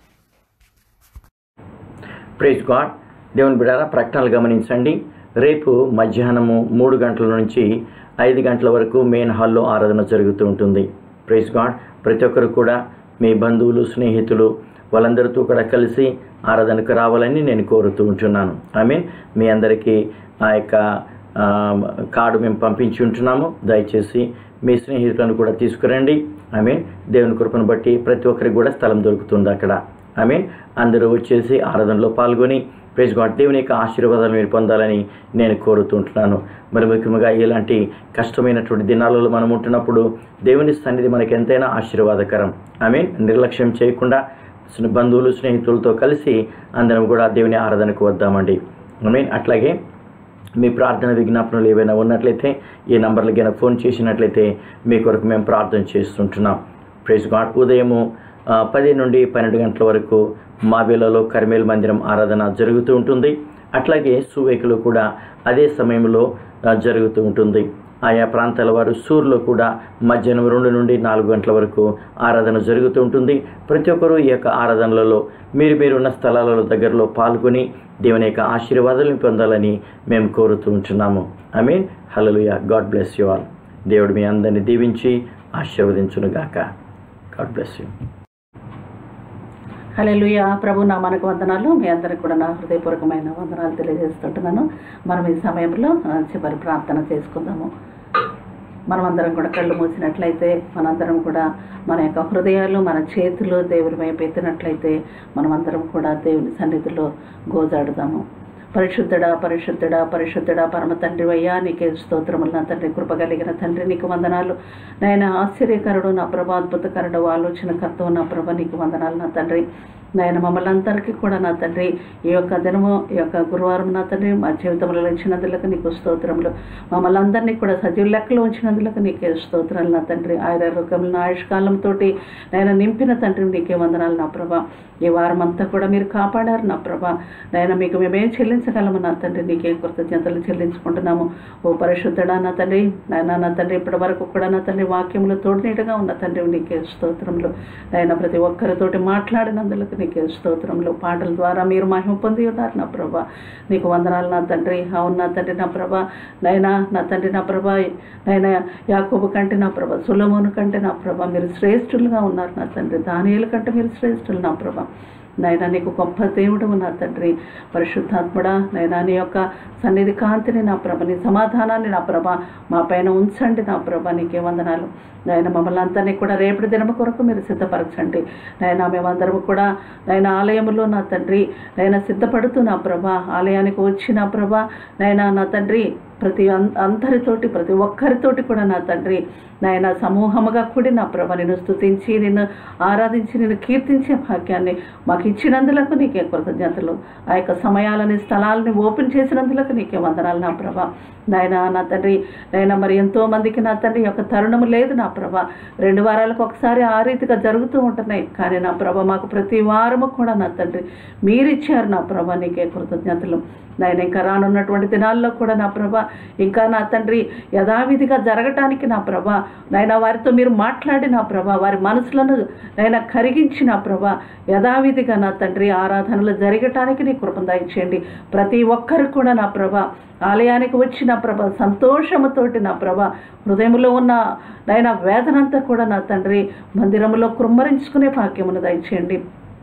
ప్రైజ్ గాడ్ దేవుని బిడారా ప్రకటనలు గమనించండి రేపు మధ్యాహ్నము మూడు గంటల నుంచి ఐదు గంటల వరకు మెయిన్ హాల్లో ఆరాధన జరుగుతూ ఉంటుంది ప్రైజ్ గాడ్ ప్రతి ఒక్కరు కూడా మీ బంధువులు స్నేహితులు వాళ్ళందరితో కూడా కలిసి ఆరాధనకు రావాలని నేను కోరుతూ ఉంటున్నాను ఐ మీన్ మీ అందరికీ ఆ యొక్క ఆ, కార్డు మేము పంపించి ఉంటున్నాము దయచేసి మీ స్నేహితులను కూడా తీసుకురండి ఐ మీన్ దేవుని కృపను బట్టి ప్రతి ఒక్కరికి కూడా స్థలం దొరుకుతుంది అక్కడ ఐ మీన్ అందరూ వచ్చేసి ఆరాధనలో పాల్గొని ప్రైజ్ గాడ్ దేవుని యొక్క ఆశీర్వాదాలు మీరు పొందాలని నేను కోరుతుంటున్నాను మరి ముఖ్యంగా ఇలాంటి కష్టమైనటువంటి దినాలలో మనం ఉంటున్నప్పుడు దేవుని సన్నిధి మనకి ఎంతైనా ఆశీర్వాదకరం ఐ మీన్ నిర్లక్ష్యం చేయకుండా స్నే- బంధువులు స్నేహితులతో కలిసి అందరం కూడా దేవుని ఆరాధనకు వద్దామండి ఐ మీన్ అట్లాగే మీ ప్రార్థన విజ్ఞాపనలు ఏవైనా ఉన్నట్లయితే ఈ నంబర్లకి అయినా ఫోన్ చేసినట్లయితే మీ కొరకు మేము ప్రార్థన చేస్తుంటున్నాం ప్రైజ్ గాడ్ ఉదయము ఆ, పది నుండి పన్నెండు గంటల వరకు మాబేలలో కర్మేల్ మందిరం ఆరాధన జరుగుతూ ఉంటుంది అట్లాగే సువేకులు కూడా అదే సమయంలో ఆ, జరుగుతూ ఉంటుంది ఆయా ప్రాంతాల వారు సూర్లో కూడా మధ్యాహ్నం రెండు నుండి నాలుగు గంటల వరకు ఆరాధన జరుగుతూ ఉంటుంది ప్రతి ఒక్కరూ ఈ యొక్క ఆరాధనలలో మీరు మీరున్న స్థలాలలో దగ్గరలో పాల్గొని దేవుని యొక్క ఆశీర్వాదాలను పొందాలని మేము కోరుతూ ఉంటున్నాము amen hallelujah God bless you all దేవుడు మీ అందరిని దీవించి ఆశీర్వదించునుగాక గాడ్ బ్లెస్ యూ హల్లెలూయ ప్రభు నా మనకు వందనాలు మీ అందరికి కూడా నా హృదయపూర్వకమైన వందనాలు తెలియజేస్తుంటున్నాను మనం ఈ సమయంలో ఆ, చివరి ప్రార్థన చేసుకుందాము మనమందరం కూడా కళ్ళు మూసినట్లయితే మనందరం కూడా మన యొక్క హృదయాలు మన చేతులు దేవుని వైపు ఎత్తినట్లయితే మనమందరం కూడా దేవుని సన్నిధిలో గోజాడుదాము పరిశుద్ధుడా పరిశుద్ధుడా పరిశుద్ధుడా పరమ తండ్రి అయ్యా నీకే స్తోత్రములు నా తండ్రి కృప కలిగిన తండ్రి నీకు వందనాలు నాయన ఆశ్చర్యకరుడు నా ప్రభా అద్భుతకరుడు ఆలోచనకర్త నా ప్రభ నీకు వందనాలు నా తండ్రి నాయన మమ్మల్ని అందరికీ కూడా నా తండ్రి ఈ యొక్క దినము ఈ యొక్క గురువారం నా తండ్రి మా జీవితంలో ఇచ్చినందులకు నీకు స్తోత్రములు మమ్మల్ని అందరినీ కూడా సజీవ లెక్కలో ఉంచినందులకు నీకే స్తోత్రాలు నా తండ్రి ఆయురారోగ్యములను ఆయుష్కాలంతో నేను నింపిన తండ్రి నీకే వందనాలు నా ప్రభా ఈ వారం అంతా కూడా మీరు కాపాడారు నా ప్రభా నాయన మీకు మేమేం చెల్లించగలము నా తండ్రి నీకే కృతజ్ఞతలు చెల్లించుకుంటున్నాము ఓ పరిశుద్ధుడా నా తండ్రి నాయన నా తండ్రి ఇప్పటి వరకు కూడా నా తండ్రి వాక్యములు తోడునీటుగా ఉన్న తండ్రి నీకే స్తోత్రములు నాయన ప్రతి ఒక్కరితోటి మాట్లాడినందులకు నీకే స్తోత్రములు పాటల ద్వారా మీరు మహిమ పొంది ఉన్నారు నా ప్రభా నీకు వందనాలు నా తండ్రి అవును నా తండ్రి నా ప్రభా నైనా నా తండ్రి నా ప్రభా నైనా యాకోబు కంటే నా ప్రభా సులమోను కంటే నా ప్రభా మీరు శ్రేష్ఠులుగా ఉన్నారు నా తండ్రి దానియుల కంటే మీరు శ్రేష్ఠులు నా ప్రభా నైనా నీకు గొప్ప దేవుడు నా తండ్రి పరిశుద్ధాత్ముడా నైనా నీ యొక్క సన్నిధి కాంతిని నా ప్రభ నీ సమాధానాన్ని నా ప్రభ మా పైన ఉంచండి నా ప్రభ నీకే వందనాలు నాయన మమ్మల్ని అందరినీ కూడా రేపటి దినము కొరకు మీరు సిద్ధపరచండి నాయన మేమందరము కూడా నాయన ఆలయములో నా తండ్రి నాయన సిద్ధపడుతూ నా ప్రభ ఆలయానికి వచ్చి నా ప్రభ నాయన నా తండ్రి ప్రతి అం- అందరితోటి ప్రతి ఒక్కరితోటి కూడా నా తండ్రి నాయన సమూహముగా కూడి నా ప్రభ నిన్ను స్తుతించి నిన్ను ఆరాధించి నిన్ను కీర్తించే భాగ్యాన్ని మాకు ఇచ్చినందులకు నీకే కృతజ్ఞతలు ఆ యొక్క సమయాలని స్థలాలని ఓపెన్ చేసినందులకు నీకే వందనాలు నా ప్రభ నాయన నా తండ్రి నాయన మరి ఎంతో మందికి నా తండ్రి ఈ యొక్క తరుణము లేదు నా ప్రభ రెండు వారాలకు ఒకసారి ఆ రీతిగా జరుగుతూ ఉంటున్నాయి కానీ నా ప్రభ మాకు ప్రతి వారము కూడా నా తండ్రి మీరిచ్చారు నా ప్రభ నీకే కృతజ్ఞతలు నాయన ఇంకా రానున్నటువంటి దినాల్లో కూడా నా ప్రభ ఇంకా నా తండ్రి యథావిధిగా జరగటానికి నా ప్రభ నాయన వారితో మీరు మాట్లాడి నా ప్రభ వారి మనసులను నైనా కరిగించి నా ప్రభ యథావిధిగా నా తండ్రి ఆరాధనలు జరగటానికి నీ కృపను దయచేయండి ప్రతి ఒక్కరు కూడా నా ప్రభ ఆలయానికి వచ్చిన ప్రభ సంతోషముతోటి నా ప్రభ హృదయంలో ఉన్న నైనా వేదనంతా కూడా నా తండ్రి మందిరంలో కృమ్మరించుకునే భాగ్యమును దయచేయండి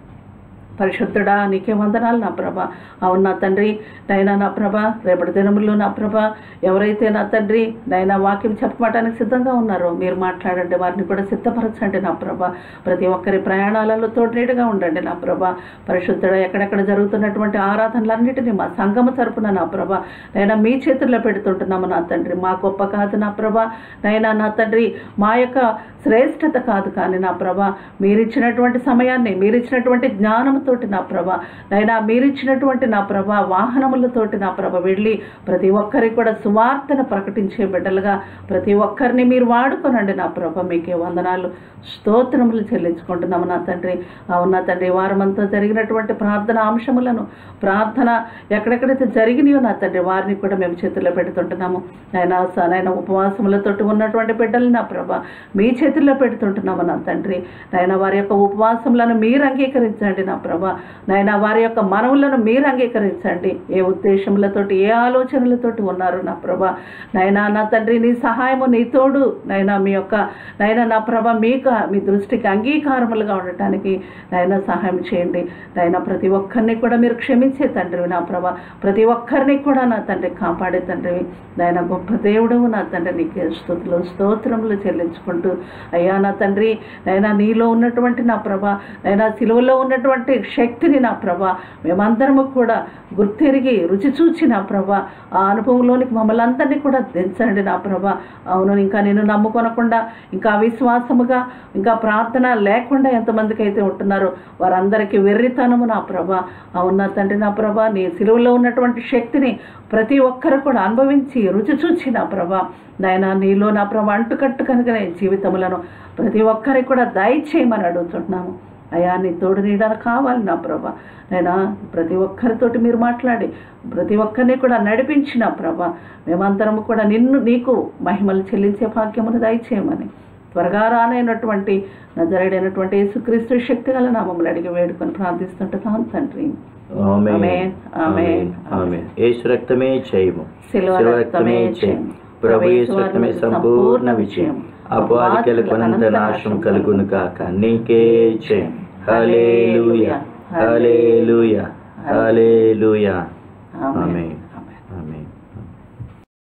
పరిశుద్ధుడా నీకే వందనాలు నా ప్రభ అవును నా తండ్రి నైనా నా ప్రభ రేపటి దినముల్లో నా ప్రభ ఎవరైతే నా తండ్రి నైనా వాక్యం చెప్పమాటానికి సిద్ధంగా ఉన్నారో మీరు మాట్లాడండి వారిని కూడా సిద్ధపరచండి నా ప్రభ ప్రతి ఒక్కరి ప్రయాణాలలో తోడునీడుగా ఉండండి నా ప్రభ పరిశుద్ధుడా ఎక్కడెక్కడ జరుగుతున్నటువంటి ఆరాధనలన్నిటినీ మా సంగమ తరపున నా ప్రభ నైనా మీ చేతుల్లో పెడుతుంటున్నాము నా తండ్రి మా గొప్ప కాదు నా ప్రభ నైనా నా తండ్రి మా యొక్క శ్రేష్టత కాదు కానీ నా ప్రభ మీరిచ్చినటువంటి సమయాన్ని మీరిచ్చినటువంటి జ్ఞానంతో వాహనములతోటి నా ప్రభ నైనా మీరిచ్చినటువంటి నా ప్రభ వాహనములతోటి నా ప్రభ వెళ్ళి ప్రతి ఒక్కరికి కూడా సువార్తను ప్రకటించే బిడ్డలుగా ప్రతి ఒక్కరిని మీరు వాడుకోనండి నా ప్రభ మీకే వందనాలు స్తోత్రములు చెల్లించుకుంటున్నాము నా తండ్రి అవునా తండ్రి ఈ వారమంతా జరిగినటువంటి ప్రార్థన అంశములను ప్రార్థన ఎక్కడెక్కడైతే జరిగినాయో నా తండ్రి వారిని కూడా మేము చేతుల్లో పెడుతుంటున్నాము నాయన నాయన ఉపవాసములతోటి ఉన్నటువంటి బిడ్డలు నా ప్రభ మీ చేతుల్లో పెడుతుంటున్నాము నా తండ్రి నాయన వారి యొక్క ఉపవాసములను మీరు అంగీకరించండి నా ప్రభ నాయన వారి యొక్క మనవులను మీరు అంగీకరించండి ఏ ఉద్దేశములతోటి ఏ ఆలోచనలతోటి ఉన్నారు నా ప్రభ నాయనా నా తండ్రి నీ సహాయము నీ తోడు నాయనా మీ యొక్క నాయన నా ప్రభ మీకు మీ దృష్టికి అంగీకారములుగా ఉండటానికి నాయన సహాయం చేయండి నాయన ప్రతి ఒక్కరిని కూడా మీరు క్షమించే తండ్రివి నా ప్రభ ప్రతి ఒక్కరిని కూడా నా తండ్రి కాపాడే తండ్రివి నాయన గొప్ప దేవుడవు నా తండ్రి నీకే స్థుతులు స్తోత్రములు చెల్లించుకుంటూ అయ్యా నా తండ్రి నైనా నీలో ఉన్నటువంటి నా ప్రభ నైనా సిలువలో ఉన్నటువంటి శక్తిని నా ప్రభ మేమందరము కూడా గుర్తెరిగి రుచి చూచి నా ప్రభ ఆ అనుభవంలోనికి మమ్మల్ని అందరినీ కూడా దించండి నా ప్రభ అవును ఇంకా నేను నమ్ముకొనకుండా ఇంకా విశ్వాసముగా ఇంకా ప్రార్థన లేకుండా ఎంతమందికి అయితే ఉంటున్నారో వారందరికీ వెర్రితనము నా ప్రభ అవునా తండ్రి నా ప్రభ నీ సిలువలో ఉన్నటువంటి శక్తిని ప్రతి ఒక్కరు కూడా అనుభవించి రుచి చూచి నా ప్రభ నాయన నీలో నా ప్రభ అంటుకట్టు కనుకనే జీవితములను ప్రతి ఒక్కరికి కూడా దయచేయమని అడుగుతున్నాము అయా నీ తోడు నీడన కావాలి నా ప్రభ నేను ప్రతి ఒక్కరితోటి మీరు మాట్లాడి ప్రతి ఒక్కరిని కూడా నడిపించిన ప్రభ మేమందరము కూడా నిన్ను నీకు మహిమలు చెల్లించే భాగ్యమును దయచేయమని త్వరగా రానైనటువంటి నజరేడైనటువంటి యేసుక్రీస్తు శక్తి గల నామములు అడిగి వేడుకొని ప్రార్థిస్తుంటున్నాను తండ్రి ఆమేన్. ఆమేన్. ఆమేన్. ఆమేన్. యేసు రక్తమే జయము శిలువ శిలువ రక్తమే జయం. ప్రభు యేసు రక్తమే సంపూర్ణ విజయం అపవాదికలకు అనంత నాశం కలుగును కాక నీకే జయం హల్లెలూయా హల్లెలూయా హల్లెలూయా ఆమేన్. ఆమేన్